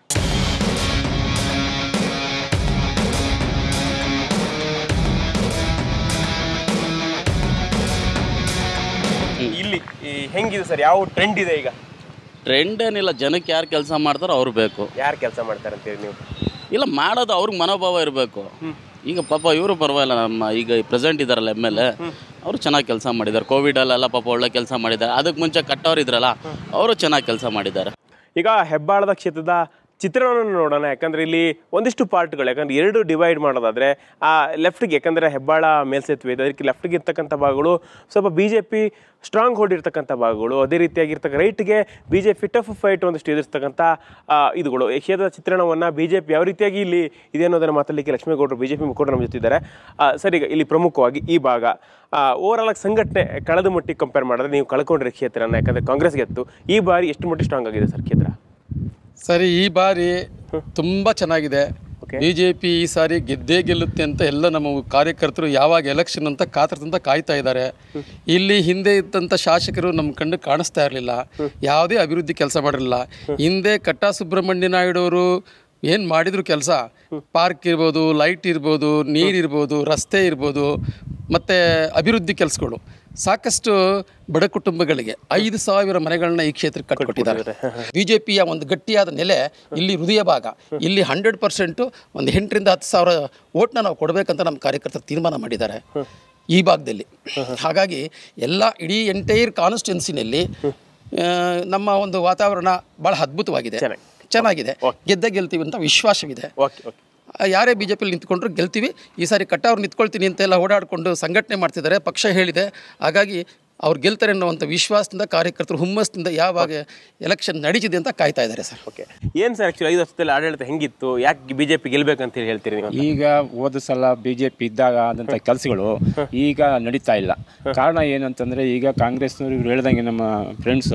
ಇಲ್ಲಿ ಈ ಹೆಂಗಿದೆ ಸರ್ ಯಾವ ಟ್ರೆಂಡ್ ಇದೆ ಈಗ ಟ್ರೆಂಡ್ ಏನಿಲ್ಲ ಜನಕ್ಕೆ ಯಾರು ಕೆಲಸ ಮಾಡ್ತಾರೋ ಅವ್ರು ಬೇಕು ಯಾರು ಕೆಲಸ ಮಾಡ್ತಾರೆ ಅಂತೇಳಿ ನೀವು ಇಲ್ಲ ಮಾಡೋದು ಅವ್ರಿಗೆ ಮನೋಭಾವ ಇರಬೇಕು ಈಗ ಪಾಪ ಇವರು ಪರವಾಗಿಲ್ಲ ನಮ್ಮ ಈಗ ಪ್ರೆಸೆಂಟ್ ಇದಾರಲ್ಲ ಎಮ್ ಎಲ್ ಎ ಅವರು ಚೆನ್ನಾಗಿ ಕೆಲಸ ಮಾಡಿದ್ದಾರೆ ಕೋವಿಡಲ್ಲೆಲ್ಲ ಪಾಪ ಒಳ್ಳೆ ಕೆಲಸ ಮಾಡಿದ್ದಾರೆ ಅದಕ್ಕೆ ಮುಂಚೆ ಕಟ್ಟೋರು ಇದ್ರಲ್ಲ ಅವರು ಚೆನ್ನಾಗಿ ಕೆಲಸ ಮಾಡಿದ್ದಾರೆ ಈಗ ಹೆಬ್ಬಾಳದ ಕ್ಷೇತ್ರದ ಚಿತ್ರಣವನ್ನು ನೋಡೋಣ ಯಾಕಂದ್ರೆ ಇಲ್ಲಿ ಒಂದಿಷ್ಟು ಪಾರ್ಟ್ಗಳು ಯಾಕಂದ್ರೆ ಎರಡು ಡಿವೈಡ್ ಮಾಡೋದಾದ್ರೆ ಆ ಲೆಫ್ಟ್ಗೆ ಯಾಕಂದ್ರೆ ಹೆಬ್ಬಾಳ ಮೇಲ್ಸೇತುವೆ ಇದೆ ಅದಕ್ಕೆ ಲೆಫ್ಟ್ಗೆ ಇರ್ತಕ್ಕಂಥ ಭಾಗಗಳು ಸ್ವಲ್ಪ B J P strong hold ಇರ್ತಕ್ಕಂಥ ಭಾಗಗಳು ಅದೇ ರೀತಿಯಾಗಿರ್ತಕ್ಕ ರೈಟ್ಗೆ B J P tough fight ಒಂದಿಷ್ಟು ಎದುರಿಸ್ತಕ್ಕಂಥ ಆ, ಇದುಗಳು ಈ ಕ್ಷೇತ್ರದ ಚಿತ್ರಣವನ್ನು ಬಿ ಜೆ ಪಿ ಯಾವ ರೀತಿಯಾಗಿ ಇಲ್ಲಿ ಇದೆ ಅನ್ನೋದನ್ನು ಮಾತಾಡಲಿಕ್ಕೆ ಲಕ್ಷ್ಮೇಗೌಡರು ಬಿ ಜೆ ಪಿ ಮುಖಂಡರು ನಮ್ಮ ಜೊತೆ ಇದ್ದಾರೆ ಆ, ಸರ್ ಈಗ ಇಲ್ಲಿ ಪ್ರಮುಖವಾಗಿ ಈ ಭಾಗ ಓವರಾಲ್ ಆಗಿ ಸಂಘಟನೆ ಕಳೆದ ಮಟ್ಟಿಗೆ ಕಂಪೇರ್ ಮಾಡಿದ್ರೆ ನೀವು ಕಳ್ಕೊಂಡ್ರಿ ಕ್ಷೇತ್ರನ ಯಾಕಂದ್ರೆ ಕಾಂಗ್ರೆಸ್ ಗೆತ್ತು ಈ ಬಾರಿ ಎಷ್ಟು ಮಟ್ಟಿಗೆ ಸ್ಟ್ರಾಂಗ್ ಆಗಿದೆ ಸರ್ ಕ್ಷೇತ್ರ ಸರಿ ಈ ಬಾರಿ ತುಂಬ ಚೆನ್ನಾಗಿದೆ ಬಿ ಜೆ ಪಿ ಈ ಸಾರಿ ಗೆದ್ದೇ ಗೆಲ್ಲುತ್ತೆ ಅಂತ ಎಲ್ಲ ನಮ್ಮ ಕಾರ್ಯಕರ್ತರು ಯಾವಾಗ ಎಲೆಕ್ಷನ್ ಅಂತ ಕಾತರದಿಂದ ಕಾಯ್ತಾ ಇದ್ದಾರೆ ಇಲ್ಲಿ ಹಿಂದೆ ಇದ್ದಂಥ ಶಾಸಕರು ನಮ್ಮ ಕಣ್ಣು ಕಾಣಿಸ್ತಾ ಇರಲಿಲ್ಲ ಯಾವುದೇ ಅಭಿವೃದ್ಧಿ ಕೆಲಸ ಮಾಡಿರಲಿಲ್ಲ ಹಿಂದೆ ಕಟ್ಟಾ ಸುಬ್ರಹ್ಮಣ್ಯ ನಾಯ್ಡು ಅವರು ಏನು ಮಾಡಿದ್ರು ಕೆಲಸ ಪಾರ್ಕ್ ಇರ್ಬೋದು ಲೈಟ್ ಇರ್ಬೋದು ನೀರು ಇರ್ಬೋದು ರಸ್ತೆ ಇರ್ಬೋದು ಮತ್ತು ಅಭಿವೃದ್ಧಿ ಕೆಲಸಗಳು ಸಾಕಷ್ಟು ಬಡ ಕುಟುಂಬಗಳಿಗೆ ಐದು ಸಾವಿರ ಮನೆಗಳನ್ನ ಈ ಕ್ಷೇತ್ರಕ್ಕೆ ಕಟ್ಟಿಕೊಟ್ಟಿದ್ದಾರೆ ಬಿಜೆಪಿಯ ಒಂದು ಗಟ್ಟಿಯಾದ ನೆಲೆ ಇಲ್ಲಿ ಹೃದಯ ಭಾಗ ಇಲ್ಲಿ ಹಂಡ್ರೆಡ್ ಪರ್ಸೆಂಟು ಒಂದು ಎಂಟರಿಂದ ಹತ್ತು ಸಾವಿರ ಓಟ್ನ ನಾವು ಕೊಡಬೇಕಂತ ನಮ್ಮ ಕಾರ್ಯಕರ್ತರು ತೀರ್ಮಾನ ಮಾಡಿದ್ದಾರೆ ಈ ಭಾಗದಲ್ಲಿ ಹಾಗಾಗಿ ಎಲ್ಲ ಇಡೀ ಎಂಟೈರ್ ಕಾನ್ಸ್ಟಿಟ್ಯುನ್ಸಿನಲ್ಲಿ ನಮ್ಮ ಒಂದು ವಾತಾವರಣ ಭಾಳ ಅದ್ಭುತವಾಗಿದೆ ಚೆನ್ನಾಗಿದೆ ಗೆದ್ದ ಗೆಲ್ತೀವಿ ಅಂತ ವಿಶ್ವಾಸವಿದೆ ಆ, ಯಾರೇ ಬಿ ಜೆ ಪಿಲಿ ನಿಂತ್ಕೊಂಡ್ರು ಗೆಲ್ತೀವಿ ಈ ಸಾರಿ ಕಟ್ಟವ್ರು ನಿಂತ್ಕೊಳ್ತೀನಿ ಅಂತೆಲ್ಲ ಓಡಾಡಿಕೊಂಡು ಸಂಘಟನೆ ಮಾಡ್ತಿದ್ದಾರೆ ಪಕ್ಷ ಹೇಳಿದೆ ಹಾಗಾಗಿ ಅವ್ರು ಗೆಲ್ತಾರೆ ಅನ್ನುವಂಥ ವಿಶ್ವಾಸದಿಂದ ಕಾರ್ಯಕರ್ತರು ಹುಮ್ಮಸ್ಸಿಂದ ಯಾವಾಗ ಎಲೆಕ್ಷನ್ ನಡೀತಿದೆ ಅಂತ ಕಾಯ್ತಾ ಇದ್ದಾರೆ ಸರ್ ಓಕೆ ಏನು ಸರ್ ಆ್ಯಕ್ಚುಲಿ ಐದು ವರ್ಷದಲ್ಲಿ ಆಡಳಿತ ಹೆಂಗಿತ್ತು ಯಾಕೆ ಬಿ ಜೆ ಪಿ ಗೆಲ್ಬೇಕಂತ ಹೇಳಿ ಹೇಳ್ತೀರಿ ನೀವು ಈಗ ಹೋದ ಸಲ ಬಿ ಜೆ ಪಿ ಇದ್ದಾಗ ಆದಂಥ ಕೆಲಸಗಳು ಈಗ ನಡೀತಾ ಇಲ್ಲ ಕಾರಣ ಏನಂತಂದರೆ ಈಗ ಕಾಂಗ್ರೆಸ್ನವ್ರು ಇವ್ರು ಹೇಳ್ದಂಗೆ ನಮ್ಮ ಫ್ರೆಂಡ್ಸು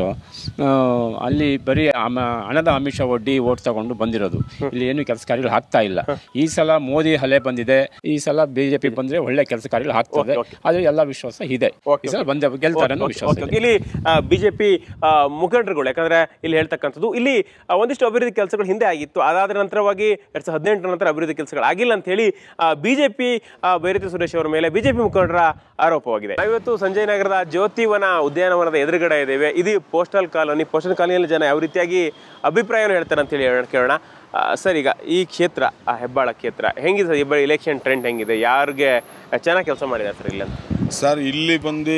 ಅಲ್ಲಿ ಬರೀ ಅಮ ಹಣದ ಆಮಿಷ ಒಡ್ಡಿ ಓಟ್ ತಗೊಂಡು ಬಂದಿರೋದು ಇಲ್ಲಿ ಏನು ಕೆಲಸ ಕಾರ್ಯಗಳು ಆಗ್ತಾ ಇಲ್ಲ ಈ ಸಲ ಮೋದಿ ಅಲೆ ಬಂದಿದೆ ಈ ಸಲ ಬಿ ಜೆ ಪಿ ಬಂದರೆ ಒಳ್ಳೆ ಕೆಲಸ ಕಾರ್ಯಗಳು ಆಗ್ತದೆ ಅದು ಎಲ್ಲ ವಿಶ್ವಾಸ ಇದೆ ಈ ಸಲ ಬಂದ ಗೆಲ್ತಾರೆ ಅನ್ನೋ ವಿಶ್ವಾಸ ಓಕೆ, ಇದೆ ಓಕೆ. ಇಲ್ಲಿ ಬಿಜೆಪಿ ಮುಖಂಡರುಗಳು ಯಾಕಂದ್ರೆ ಇಲ್ಲಿ ಹೇಳ್ತಕ್ಕಂಥದ್ದು ಇಲ್ಲಿ ಆ, ಒಂದಿಷ್ಟು ಅಭಿವೃದ್ಧಿ ಕೆಲಸಗಳು ಹಿಂದೆ ಆಗಿತ್ತು ಅದಾದ ನಂತರವಾಗಿ ಎರಡ್ ಸಾವಿರದ ಹದಿನೆಂಟರ ನಂತರ ಅಭಿವೃದ್ಧಿ ಕೆಲಸಗಳು ಆಗಿಲ್ಲ ಅಂತ ಹೇಳಿ ಬಿಜೆಪಿ ಬೈರತಿ ಸುರೇಶ್ ಅವರ ಮೇಲೆ ಬಿಜೆಪಿ ಮುಖಂಡರ ಆರೋಪವಾಗಿದೆ ನಾವಿವತ್ತು ಸಂಜಯ್ ನಗರದ ಜ್ಯೋತಿವನ ಉದ್ಯಾನವನದ ಎದುರುಗಡೆ ಇದ್ದೇವೆ ಇದು ಪೋಸ್ಟಲ್ ಕಾಲೋನಿ ಪೋಸ್ಟಲ್ ಕಾಲೋನಿಯಲ್ಲಿ ಜನ ಯಾವ ರೀತಿಯಾಗಿ ಅಭಿಪ್ರಾಯವನ್ನು ಹೇಳ್ತಾರೆ ಅಂತ ಹೇಳಿ ಹೇಳೋಣ- ಕೇಳೋಣ ಆ, ಸರ್ ಈಗ ಈ ಕ್ಷೇತ್ರ ಆ ಹೆಬ್ಬಾಳ ಕ್ಷೇತ್ರ ಹೆಂಗಿದೆ ಸರ್ ಹೆಬ್ಬಾಳ ಇಲೆಕ್ಷನ್ ಟ್ರೆಂಡ್ ಹೆಂಗಿದೆ ಯಾರಿಗೆ ಚೆನ್ನಾಗಿ ಕೆಲಸ ಮಾಡಿದ್ದಾರೆ ಸರ್ ಇಲ್ಲಿ ಅಂತ ಸರ್ ಇಲ್ಲಿ ಬಂದು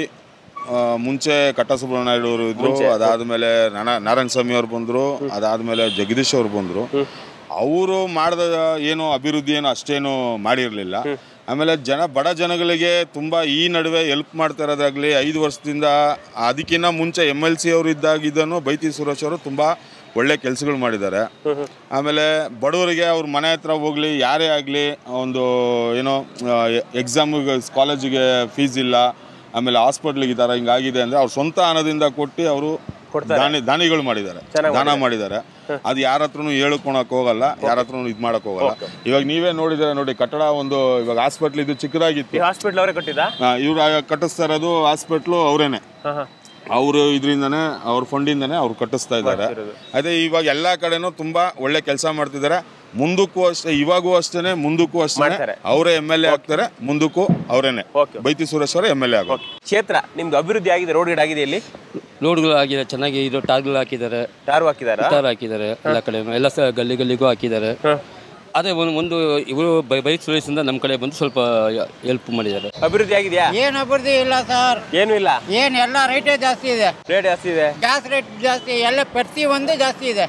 ಆ, ಮುಂಚೆ ಕಟ್ಟ ಸುಬ್ರಹ್ಮಣ್ಯ ನಾಯ್ಡು ಅವರು ಇದ್ರು ಮುಂಚೆ. ಅದಾದ್ಮೇಲೆ ನಾನ ನಾರಾಯಣ ಸ್ವಾಮಿ ಅವ್ರು ಬಂದ್ರು ಅದಾದ್ಮೇಲೆ ಜಗದೀಶ್ ಅವ್ರು ಬಂದ್ರು ಅವರು ಮಾಡಿದ ಏನು ಅಭಿವೃದ್ಧಿ ಏನು ಅಷ್ಟೇನು ಮಾಡಿರಲಿಲ್ಲ ಆಮೇಲೆ ಜನ ಬಡ ಜನಗಳಿಗೆ ತುಂಬಾ ಈ ನಡುವೆ ಹೆಲ್ಪ್ ಮಾಡ್ತಾ ಇರೋದಾಗ್ಲಿ ಐದು ವರ್ಷದಿಂದ ಅದಕ್ಕಿಂತ ಮುಂಚೆ ಎಮ್ ಎಲ್ ಸಿ ಅವರು ಇದ್ದಾಗಿದ್ದನು ಬೈತಿ ಸುರೇಶ್ ಅವರು ತುಂಬಾ ಒಳ್ಳೆ ಕೆಲಸಗಳು ಮಾಡಿದ್ದಾರೆ ಆಮೇಲೆ ಬಡವರಿಗೆ ಅವ್ರ ಮನೆ ಹತ್ರ ಹೋಗ್ಲಿ ಯಾರೇ ಆಗಲಿ ಒಂದು ಏನೋ ಎಕ್ಸಾಮಿಗೆ ಕಾಲೇಜಿಗೆ ಫೀಸ್ ಇಲ್ಲ ಆಮೇಲೆ ಹಾಸ್ಪಿಟ್ಲಿಗೆ ಈ ಥರ ಹಿಂಗಾಗಿದೆ ಅಂದರೆ ಅವ್ರ ಸ್ವಂತ ಹಣದಿಂದ ಕೊಟ್ಟು ಅವರು ದಾನಿ ದಾನಿಗಳು ಮಾಡಿದ್ದಾರೆ ದಾನ ಮಾಡಿದ್ದಾರೆ ಅದು ಯಾರ ಹತ್ರನು ಹೇಳ್ಕೊಳಕ್ ಹೋಗಲ್ಲ ಯಾರ ಹತ್ರನು ಇದು ಮಾಡಕ್ ಹೋಗಲ್ಲ ಇವಾಗ ನೀವೇ ನೋಡಿದ್ರೆ ನೋಡಿ ಕಟ್ಟಡ ಒಂದು ಇವಾಗ ಹಾಸ್ಪಿಟ್ಲ್ ಇದು ಚಿಕ್ಕದಾಗಿತ್ತು ಈ ಹಾಸ್ಪಿಟ್ಲ್ ಅವರೇ ಕಟ್ಟಿದ ಇವ್ರು ಕಟ್ಟಿಸ್ತಾ ಇರೋದು ಹಾಸ್ಪಿಟ್ಲು ಅವರೇನೆ ಅವರು ಇದರಿಂದನೇ ಅವ್ರ ಫಂಡಿಂದನೇ ಅವ್ರು ಕಟ್ಟಿಸ್ತಾ ಇದ್ದಾರೆ ಅದೇ ಇವಾಗ ಎಲ್ಲಾ ಕಡೆನೂ ತುಂಬಾ ಒಳ್ಳೆ ಕೆಲಸ ಮಾಡ್ತಿದ್ದಾರೆ ಮುಂದಕ್ಕೂ ಅಷ್ಟೇ ಇವಾಗೂ ಅಷ್ಟೇನೆ ಮುಂದಕ್ಕೂ ಅಷ್ಟೇ ಅವರೇ ಎಮ್ ಎಲ್ ಎ ಆಗ್ತಾರೆ ಮುಂದಕ್ಕೂ ಅವರೇನೆ ಬೈತಿ ಸುರೇಶ್ ಅವರೇ ಎಮ್ ಎಲ್ ಎ ಆಗೋದು ಕ್ಷೇತ್ರ ನಿಮ್ದು ಅಭಿವೃದ್ಧಿ ಆಗಿದೆ ರೋಡ್ ಗಿಡ ಆಗಿದೆ ಇಲ್ಲಿ ರೋಡ್ಗಳು ಆಗಿದೆ ಚೆನ್ನಾಗಿ ಇದು ಟಾರ್ಗಳು ಹಾಕಿದ್ದಾರೆ ಟಾರು ಹಾಕಿದಾರಾ? ಟಾರ್ ಹಾಕಿದ್ದಾರೆ ಎಲ್ಲ ಕಡೆ ಎಲ್ಲ ಸ ಗಲ್ಲಿ ಗಲ್ಲಿಗೂ ಹಾಕಿದ್ದಾರೆ ಅದೇ ಒಂದು ಒಂದು ಇವರು ಬೈಕ್ ಸುರೇಶಿಂದ ನಮ್ಮ ಕಡೆ ಬಂದು ಸ್ವಲ್ಪ ಹೆಲ್ಪ್ ಮಾಡಿದ್ದಾರೆ ಅಭಿವೃದ್ಧಿ ಆಗಿದೆಯಾ ಏನು ಅಭಿವೃದ್ಧಿ ಇಲ್ಲ ಸರ್ ಏನು ಇಲ್ಲ ಏನು ಎಲ್ಲ ರೇಟೇ ಜಾಸ್ತಿ ಇದೆ ರೇಟ್ ಜಾಸ್ತಿ ಇದೆ ಗ್ಯಾಸ್ ರೇಟ್ ಜಾಸ್ತಿ ಎಲ್ಲ ಪ್ರತಿ ಒಂದು ಜಾಸ್ತಿ ಇದೆ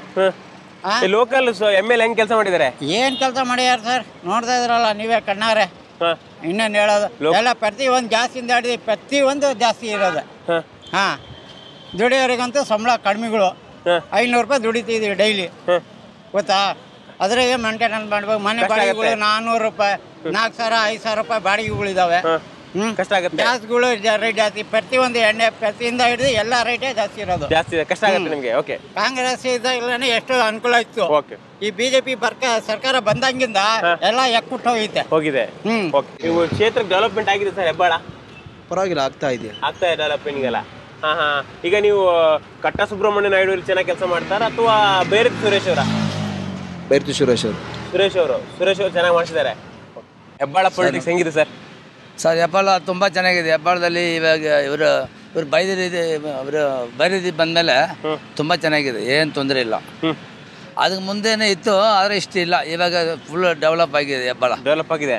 ಲೋಕಲ್ ಎಮ್ ಎಲ್ ಹೆಂಗ್ ಕೆಲಸ ಮಾಡಿದ್ದಾರೆ ಏನು ಕೆಲಸ ಮಾಡ್ಯಾರ ಸರ್ ನೋಡ್ತಾ ಇದ್ರಲ್ಲ ನೀವೇ ಕಣ್ಣಾರೆ ಇನ್ನೇನು ಹೇಳೋದು ಎಲ್ಲ ಪ್ರತಿ ಒಂದು ಗ್ಯಾಸಿಂದ ಹಿಡಿದು ಪ್ರತಿ ಒಂದು ಜಾಸ್ತಿ ಇರೋದು ಹಾಂ ದುಡಿಯೋರಿಗಂತೂ ಸಂಬಳ ಕಡಿಮೆಗಳು ಐನೂರು ರೂಪಾಯಿ ದುಡಿತಿದ್ದೀವಿ ಡೈಲಿ ಗೊತ್ತಾ ಅದ್ರಾಗೆ ಮೇಂಟೆನೆನ್ಸ್ ಮಾಡ್ಬೇಕು ಮನೆ ಕಷ್ಟ ಬಾಡಿಗೆಗಳು ಆಗತ್ತೆ. ನಾನ್ನೂರು ರೂಪಾಯಿ ನಾಲ್ಕು ಸಾವಿರ ಐದು ಸಾವಿರ ರೂಪಾಯಿ ಬಾಡಿಗೆಗಳಿದಾವೆ ಹ್ಞೂ ಕಷ್ಟ ಆಗುತ್ತೆ ಗ್ಯಾಸ್ಗಳು ರೇಟ್ ಜಾಸ್ತಿ ಪ್ರತಿಯೊಂದು ಎಣ್ಣೆ ಪ್ರತಿಯಿಂದ ಹಿಡಿದು ಎಲ್ಲ ರೇಟೇ ಜಾಸ್ತಿ ಇರೋದು ಜಾಸ್ತಿ ಇದೆ ಕಷ್ಟ ಆಗುತ್ತೆ ನಿಮ್ಗೆ ಓಕೆ ಕಾಂಗ್ರೆಸ್ ಇದ್ದಾಗಲೇ ಎಷ್ಟು ಅನುಕೂಲ ಇತ್ತು ಓಕೆ ಈ ಬಿಜೆಪಿ ಬರ್ಕ ಸರ್ಕಾರ ಬಂದಂಗಿಂದ ಎಲ್ಲ ಎಕ್ಕುಟ್ಟು ಹೋಗೈತೆ ಹೋಗಿದೆ ಓಕೆ ನೀವು ಕ್ಷೇತ್ರಕ್ಕೆ ಡೆವಲಪ್ಮೆಂಟ್ ಆಗಿದೆ ಸರ್ ಹೆಬ್ಬಾಳ ಪರವಾಗಿಲ್ಲ ಆಗ್ತಾ ಇದೆ ಆಗ್ತಾ ಇದೆ ಡೆವಲಪ್ಮೆಂಟ್ ಎಲ್ಲ ಹಾ ಹಾ ಈಗ ನೀವು ಕಟ್ಟ ಸುಬ್ರಹ್ಮಣ್ಯ ನಾಯ್ಡು ಇಲ್ಲಿ ಚೆನ್ನಾಗಿ ಕೆಲಸ ಮಾಡ್ತಾರ ಅಥವಾ ಬೇರೆ ಸುರೇಶ್ ಅವರ ಬೈರ್ತಿ ಸುರೇಶ್ ಅವರು ಸುರೇಶ್ ಅವರು ಸುರೇಶ್ ಅವರು ಚೆನ್ನಾಗಿ ಮಾಡಿಸಿದ್ದಾರೆ ಹೆಬ್ಬಾಳ ಪೊಲಿಟಿಕ್ಸ್ ಹೆಂಗಿದೆ ಸರ್ ಸರ್ ಹೆಬ್ಬಾಳ ತುಂಬ ಚೆನ್ನಾಗಿದೆ ಹೆಬ್ಬಾಳದಲ್ಲಿ ಇವಾಗ ಇವರು ಇವರು ಬೈದಿರಿ ಅವರು ಬೈರಿದಿ ಬಂದಮೇಲೆ ತುಂಬ ಚೆನ್ನಾಗಿದೆ ಏನು ತೊಂದರೆ ಇಲ್ಲ ಅದಕ್ಕೆ ಮುಂದೆನೇ ಇತ್ತು ಆದರೆ ಇಷ್ಟು ಇಲ್ಲ ಇವಾಗ ಫುಲ್ ಡೆವಲಪ್ ಆಗಿದೆ ಹೆಬ್ಬಾಳ ಡೆವಲಪ್ ಆಗಿದೆ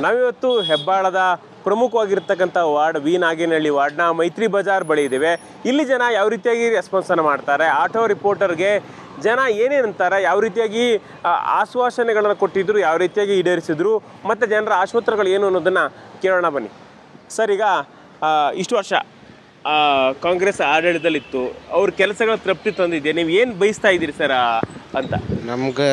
ನಾವಿವತ್ತು ಹೆಬ್ಬಾಳದ ಪ್ರಮುಖವಾಗಿರ್ತಕ್ಕಂಥ ವಾರ್ಡ್ ವಿ ನಾಗೇನಹಳ್ಳಿ ವಾರ್ಡ್ನ ಮೈತ್ರಿ ಬಜಾರ್ ಬಳಿ ಇದ್ದೇವೆ ಇಲ್ಲಿ ಜನ ಯಾವ ರೀತಿಯಾಗಿ ರೆಸ್ಪಾನ್ಸನ್ನು ಮಾಡ್ತಾರೆ ಆಟೋ ರಿಪೋರ್ಟರ್ಗೆ ಜನ ಏನೇನು ಅಂತಾರೆ ಯಾವ ರೀತಿಯಾಗಿ ಆ, ಆಶ್ವಾಸನೆಗಳನ್ನು ಕೊಟ್ಟಿದ್ರು ಯಾವ ರೀತಿಯಾಗಿ ಈಡೇರಿಸಿದ್ರು ಮತ್ತು ಜನರ ಆಶೋತ್ತರಗಳು ಏನು ಅನ್ನೋದನ್ನು ಕೇಳೋಣ ಬನ್ನಿ ಸರ್ ಈಗ ಆ, ಇಷ್ಟು ವರ್ಷ ಆ, ಕಾಂಗ್ರೆಸ್ ಆಡಳಿತದಲ್ಲಿತ್ತು ಅವ್ರ ಕೆಲಸಗಳ ತೃಪ್ತಿ ತಂದಿದೆ ನೀವು ಏನು ಬಯಸ್ತಾ ಇದ್ದೀರಿ ಸರ್ ಆ, ಅಂತ ನಮ್ಗೆ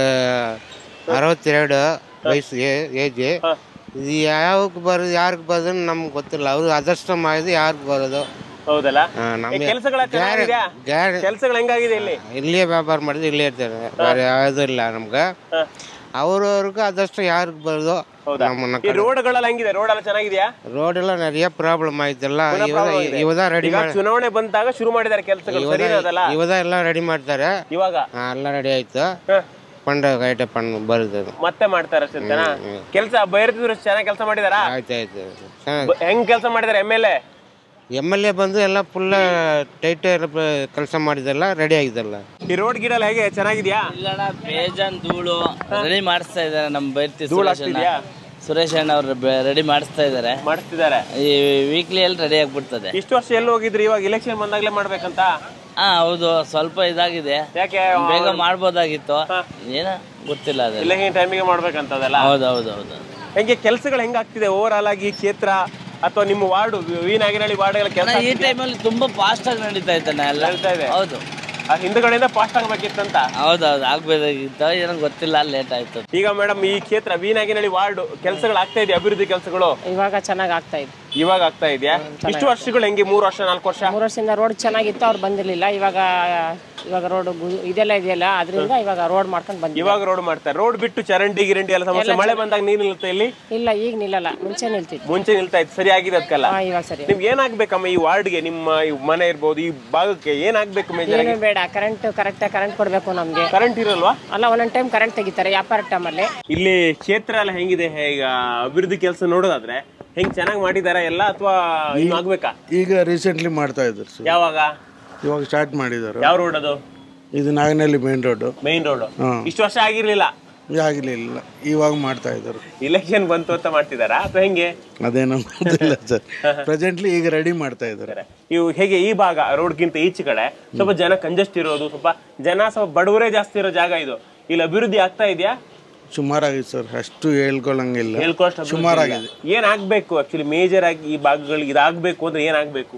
ಅರವತ್ತೆರಡು ವಯಸ್ಸು ಏಜ್ ಇದು ಯಾವಾಗ ಬರೋದು ಯಾರಿಗೆ ಬರೋದು ನಮ್ಗೆ ಗೊತ್ತಿಲ್ಲ ಅವರು ಅದೃಷ್ಟ ಮಾಡಿದ್ರೆ ಯಾರಿಗೆ ಬರೋದು ಹೌದಲ್ಲ ಹಾ, ನಮ್ಗೆ ಕೆಲಸಗಳ ಗ್ಯಾರ- ಗ್ಯಾರ- ಕೆಲಸಗಳು ಹೆಂಗಾಗಿದೆ ಇಲ್ಲಿ ಇಲ್ಲೇ ವ್ಯಾಪಾರ ಮಾಡಿದ್ರೆ ಇಲ್ಲೇ ಇರ್ತಾರೆ ಬೇರೆ ಯಾವುದೂ ಇಲ್ಲ ನಮ್ಗೆ ಅವ್ರವ್ರಿಗೆ ಅದಷ್ಟು ಯಾರಿಗೆ ಬರೋದು ನಮ್ಮನ್ನ ಈ ರೋಡ್ಗಳೆಲ್ಲ ಹೆಂಗಿದೆ ರೋಡ್ ಎಲ್ಲ ಚೆನ್ನಾಗಿದೆಯಾ ರೋಡ್ ಎಲ್ಲ நிறைய ಪ್ರಾಬ್ಲಮ್ ಆಯ್ತಲ್ಲ ಪುನಃ ಇವಾಗ problem ಆಗಿದೆ. ಇವದ ರೆಡಿ ಈಗ ಮಾಡಿ ಚುನಾವಣೆ ಬಂದಾಗ ಶುರು ಮಾಡಿದ್ದಾರೆ ಕೆಲಸಗಳು ಸರಿ ಅದಲ್ಲ ಇವದ ಎಲ್ಲ ರೆಡಿ ಮಾಡ್ತಾರೆ ಇವಾಗ ಹಾ, ಎಲ್ಲ ರೆಡಿ ಆಯ್ತು ಪಂಡ ಗೈಟೆ ಪಂಡ್ ಬರುದು ಮತ್ತೆ ಮಾಡ್ತಾರೆ ಅಷ್ಟೇನಾ ಕೆಲಸ ಬೈರ್ತಿದ್ರು ಚೆನ್ನಾಗಿ ಕೆಲಸ ಮಾಡಿದಾರಾ ಆಯ್ತಾಯ್ತು ಬ- ಹೆಂಗ್ ಕೆಲಸ ಮಾಡಿದಾರೆ M L A M L A ಬಂದು ಎಲ್ಲ ಫುಲ್ ಟೈಟ್ ಕೆಲಸ ಮಾಡಿದೆಲ್ಲ ರೆಡಿ ಆಗಿದೆಲ್ಲ ಈ ರೋಡ್ ಗಿಡ ಎಲ್ಲ ಹೇಗೆ ಚೆನ್ನಾಗಿದ್ಯಾ ಇಲ್ಲಣ್ಣ ಬೇಜಾನ್ ಧೂಳು ರೆಡಿ ಮಾಡಿಸ್ತಾ ಇದ್ದಾರೆ ನಮ್ಮ ಬೈರ್ತಿ ಧೂಳು ಸುರೇಶ್ ಅಣ್ಣ ಆಗ್ತಿದ್ಯಾ? ಸುರೇಶ್ ಅಣ್ಣ ಅವ್ರು ರೆಡಿ ಮಾಡಿಸ್ತಾ ಇದ್ದಾರೆ ಮಾಡಿಸ್ತಿದ್ದಾರೆ ಈ ವೀಕ್ಲಿ ಅಲ್ಲಿ ರೆಡಿ ಆಗ್ಬಿಡ್ತದೆ ಇಷ್ಟು ವರ್ಷ ಎಲ್ಲಿ ಹೋಗಿದ್ರಿ ಇವಾಗ ಇಲೆಕ್ಷನ್ ಬಂದಾಗ್ಲೇ ಮಾಡ್ಬೇಕಂತ ಹಾ ಹೌದು ಸ್ವಲ್ಪ ಇದಾಗಿದೆ ಯಾಕೆ ಬೇಗ ಮಾಡ್ಬೋದಾಗಿತ್ತು ಏನ ಗೊತ್ತಿಲ್ಲ ಅದೆಲ್ಲ ಇಲೆಕ್ಷನ್ ಟೈಮಿಗೆ ಮಾಡ್ಬೇಕಂತ ಅದೆಲ್ಲ ಹೌದು ಹೌದು ಹೌದು ಹೆಂಗೆ ಕೆಲಸಗಳು ಹೆಂಗಾಗ್ತಿದೆ ಓವರ್ ಆಲ್ ಆಗಿ ಕ್ಷೇತ್ರ ಅಥವಾ ನಿಮ್ಮ ವಾರ್ಡು ವಿ ನಾಗನಹಳ್ಳಿ ವಾರ್ಡ್ ಎಲ್ಲ ಕೆಲಸ ಅಣ್ಣ, ಈ ಟೈಮಲ್ಲಿ ತುಂಬಾ ಫಾಸ್ಟ್ ಆಗಿ ನಡೀತಾ ಇದ್ದಾನೆ ಎಲ್ಲ ನಡೀತಾ ಇದೆ. ಹೌದು ಆ ಹಿಂದ್ಗಡೆಯಿಂದ ಫಾಸ್ಟ್ ಆಗ್ಬೇಕಿತ್ತಂತ ಹೌದೌದು ಆಗ್ಬೇಕಾಗಿತ್ತು ಏನೋ ಗೊತ್ತಿಲ್ಲ ಲೇಟ್ ಆಯ್ತು ಈಗ ಮೇಡಮ್ ಈ ಕ್ಷೇತ್ರ ವಿ ನಾಗನಹಳ್ಳಿ ವಾರ್ಡ್ ಕೆಲಸಗಳು ಆಗ್ತಾ ಇದೆ ಅಭಿವೃದ್ಧಿ ಕೆಲಸಗಳು ಇವಾಗ ಚೆನ್ನಾಗಿ ಆಗ್ತಾ ಇದೆ ಇವಾಗ ಆಗ್ತಾ ಇದೆಯಾ ಇಷ್ಟು ವರ್ಷಗಳು ಹೆಂಗೆ ಮೂರು ವರ್ಷ ನಾಲ್ಕು ವರ್ಷ ಮೂರು ವರ್ಷದಿಂದ ರೋಡ್ ಚೆನ್ನಾಗಿತ್ತು ಅವ್ರು ಬಂದಿರಲಿಲ್ಲ ಇವಾಗ ಇವಾಗ ರೋಡ್ ಇದೆಲ್ಲ ಇದೆಯಲ್ಲ ಅದರಿಂದ ಇವಾಗ ರೋಡ್ ಮಾಡ್ಕೊಂಡು ಬಂದಿಲ್ಲ ಇವಾಗ ರೋಡ್ ಮಾಡ್ತಾರೆ ರೋಡ್ ಬಿಟ್ಟು ಚರಂಡಿ ಗಿರಂಡಿ ಎಲ್ಲ ಸಮಸ್ಯೆ ಎಲ್ಲ ಮಳೆ ಚೆನ್ನಾಗಿ- ಬಂದಾಗ ನೀರು ನಿಲ್ಲುತ್ತೆ ಇಲ್ಲಿ ಇಲ್ಲ ಈಗ ನಿಲ್ಲಲ್ಲ ಮುಂಚೆ ನಿಲ್ತಿತ್ತು ಮುಂಚೆ ನಿಲ್ತಾ ಇತ್ತು ಸರಿ ಆಗಿದೆ ಅದಕ್ಕೆಲ್ಲ ಹಾ, ಇವಾಗ ಸರಿ ನಿಮ್ಗೆ ಏನಾಗ್ಬೇಕಮ್ಮ ಈ ವಾರ್ಡ್ಗೆ ನಿಮ್ಮ ಈ ಮನೆ ಇರ್ಬೋದು ಈ ಭಾಗಕ್ಕೆ ಏನಾಗ್ಬೇಕು ಮೇಜರ್ ಏನು ಬೇಡ ಕರೆಂಟ್ ಕರೆಕ್ಟ್ ಕರೆಂಟ್ ಕೊಡಬೇಕು ನಮಗೆ ಕರೆಂಟ್ ಇರಲ್ವಾ ಅಲ್ಲ ಒಂದೊಂದು ಟೈಮ್ ಕರೆಂಟ್ ತೆಗಿತಾರೆ ವ್ಯಾಪಾರ ಟೈಮಲ್ಲಿ ಇಲ್ಲಿ ಕ್ಷೇತ್ರ ಎಲ್ಲ ಹೆಂಗಿದೆ ಈಗ ಅಭಿವೃದ್ಧಿ ಕೆಲಸ ನೋಡೋದಾದ್ರೆ ಹೆಂಗ್ ಚೆನ್ನಾಗಿ ಮಾಡಿದಾರ ಎಲ್ಲ ಅಥವಾ ಇನ್ನು ಆಗ್ಬೇಕಾ ಈಗ ರೀಸೆಂಟ್ಲಿ ಮಾಡ್ತಾ ಇದ್ದಾರೆ ಸರ್ ಯಾವಾಗ ಇವಾಗ ಸ್ಟಾರ್ಟ್ ಮಾಡಿದ್ದಾರೆ ಯಾವ ರೋಡ್ ಅದು ಇದು Naganahalli main road main road ಹಾಂ ಇಷ್ಟು ವರ್ಷ ಆಗಿರ್ಲಿಲ್ಲ ಆಗಲಿಲ್ಲ ಇವಾಗ ಮಾಡ್ತಾ ಇದ್ದಾರೆ ಇಲೆಕ್ಷನ್ ಬಂತು ಅಂತ ಮಾಡ್ತಿದಾರಾ ಅಥವಾ ಹೆಂಗೆ ಅದೇನೋ ಗೊತ್ತಿಲ್ಲ ಸರ್ ಪ್ರೆಸೆಂಟ್ಲಿ ಈಗ ರೆಡಿ ಮಾಡ್ತಾ ಇದ್ದಾರೆ ಇವು ಹೇಗೆ ಈ ಭಾಗ ರೋಡ್ಗಿಂತ ಈಚೆ ಕಡೆ ಸ್ವಲ್ಪ ಜನ ಕಂಜೆಸ್ಟ್ ಇರೋದು ಸ್ವಲ್ಪ ಜನ ಸ್ವಲ್ಪ ಬಡವರೇ ಜಾಸ್ತಿ ಇರೋ ಜಾಗ ಇದು ಇಲ್ಲಿ ಅಭಿವೃದ್ಧಿ ಆಗ್ತಾ ಇದೆಯಾ ಸುಮಾರಾಗಿದೆ ಸರ್ ಅಷ್ಟು ಹೇಳ್ಕೊಳಂಗಿಲ್ಲ ಹೇಳ್ಕೊಳಷ್ಟು ಅಭಿವೃದ್ಧಿ ಸುಮಾರಾಗಿದೆ ಇಲ್ಲ. ಏನ್ ಆಗ್ಬೇಕು ಆಕ್ಚುಲಿ ಮೇಜರ್ ಆಗಿ ಈ ಭಾಗಗಳಿಗೆ ಇದಾಗಬೇಕು ಅಂದ್ರೆ ಏನಾಗ್ಬೇಕು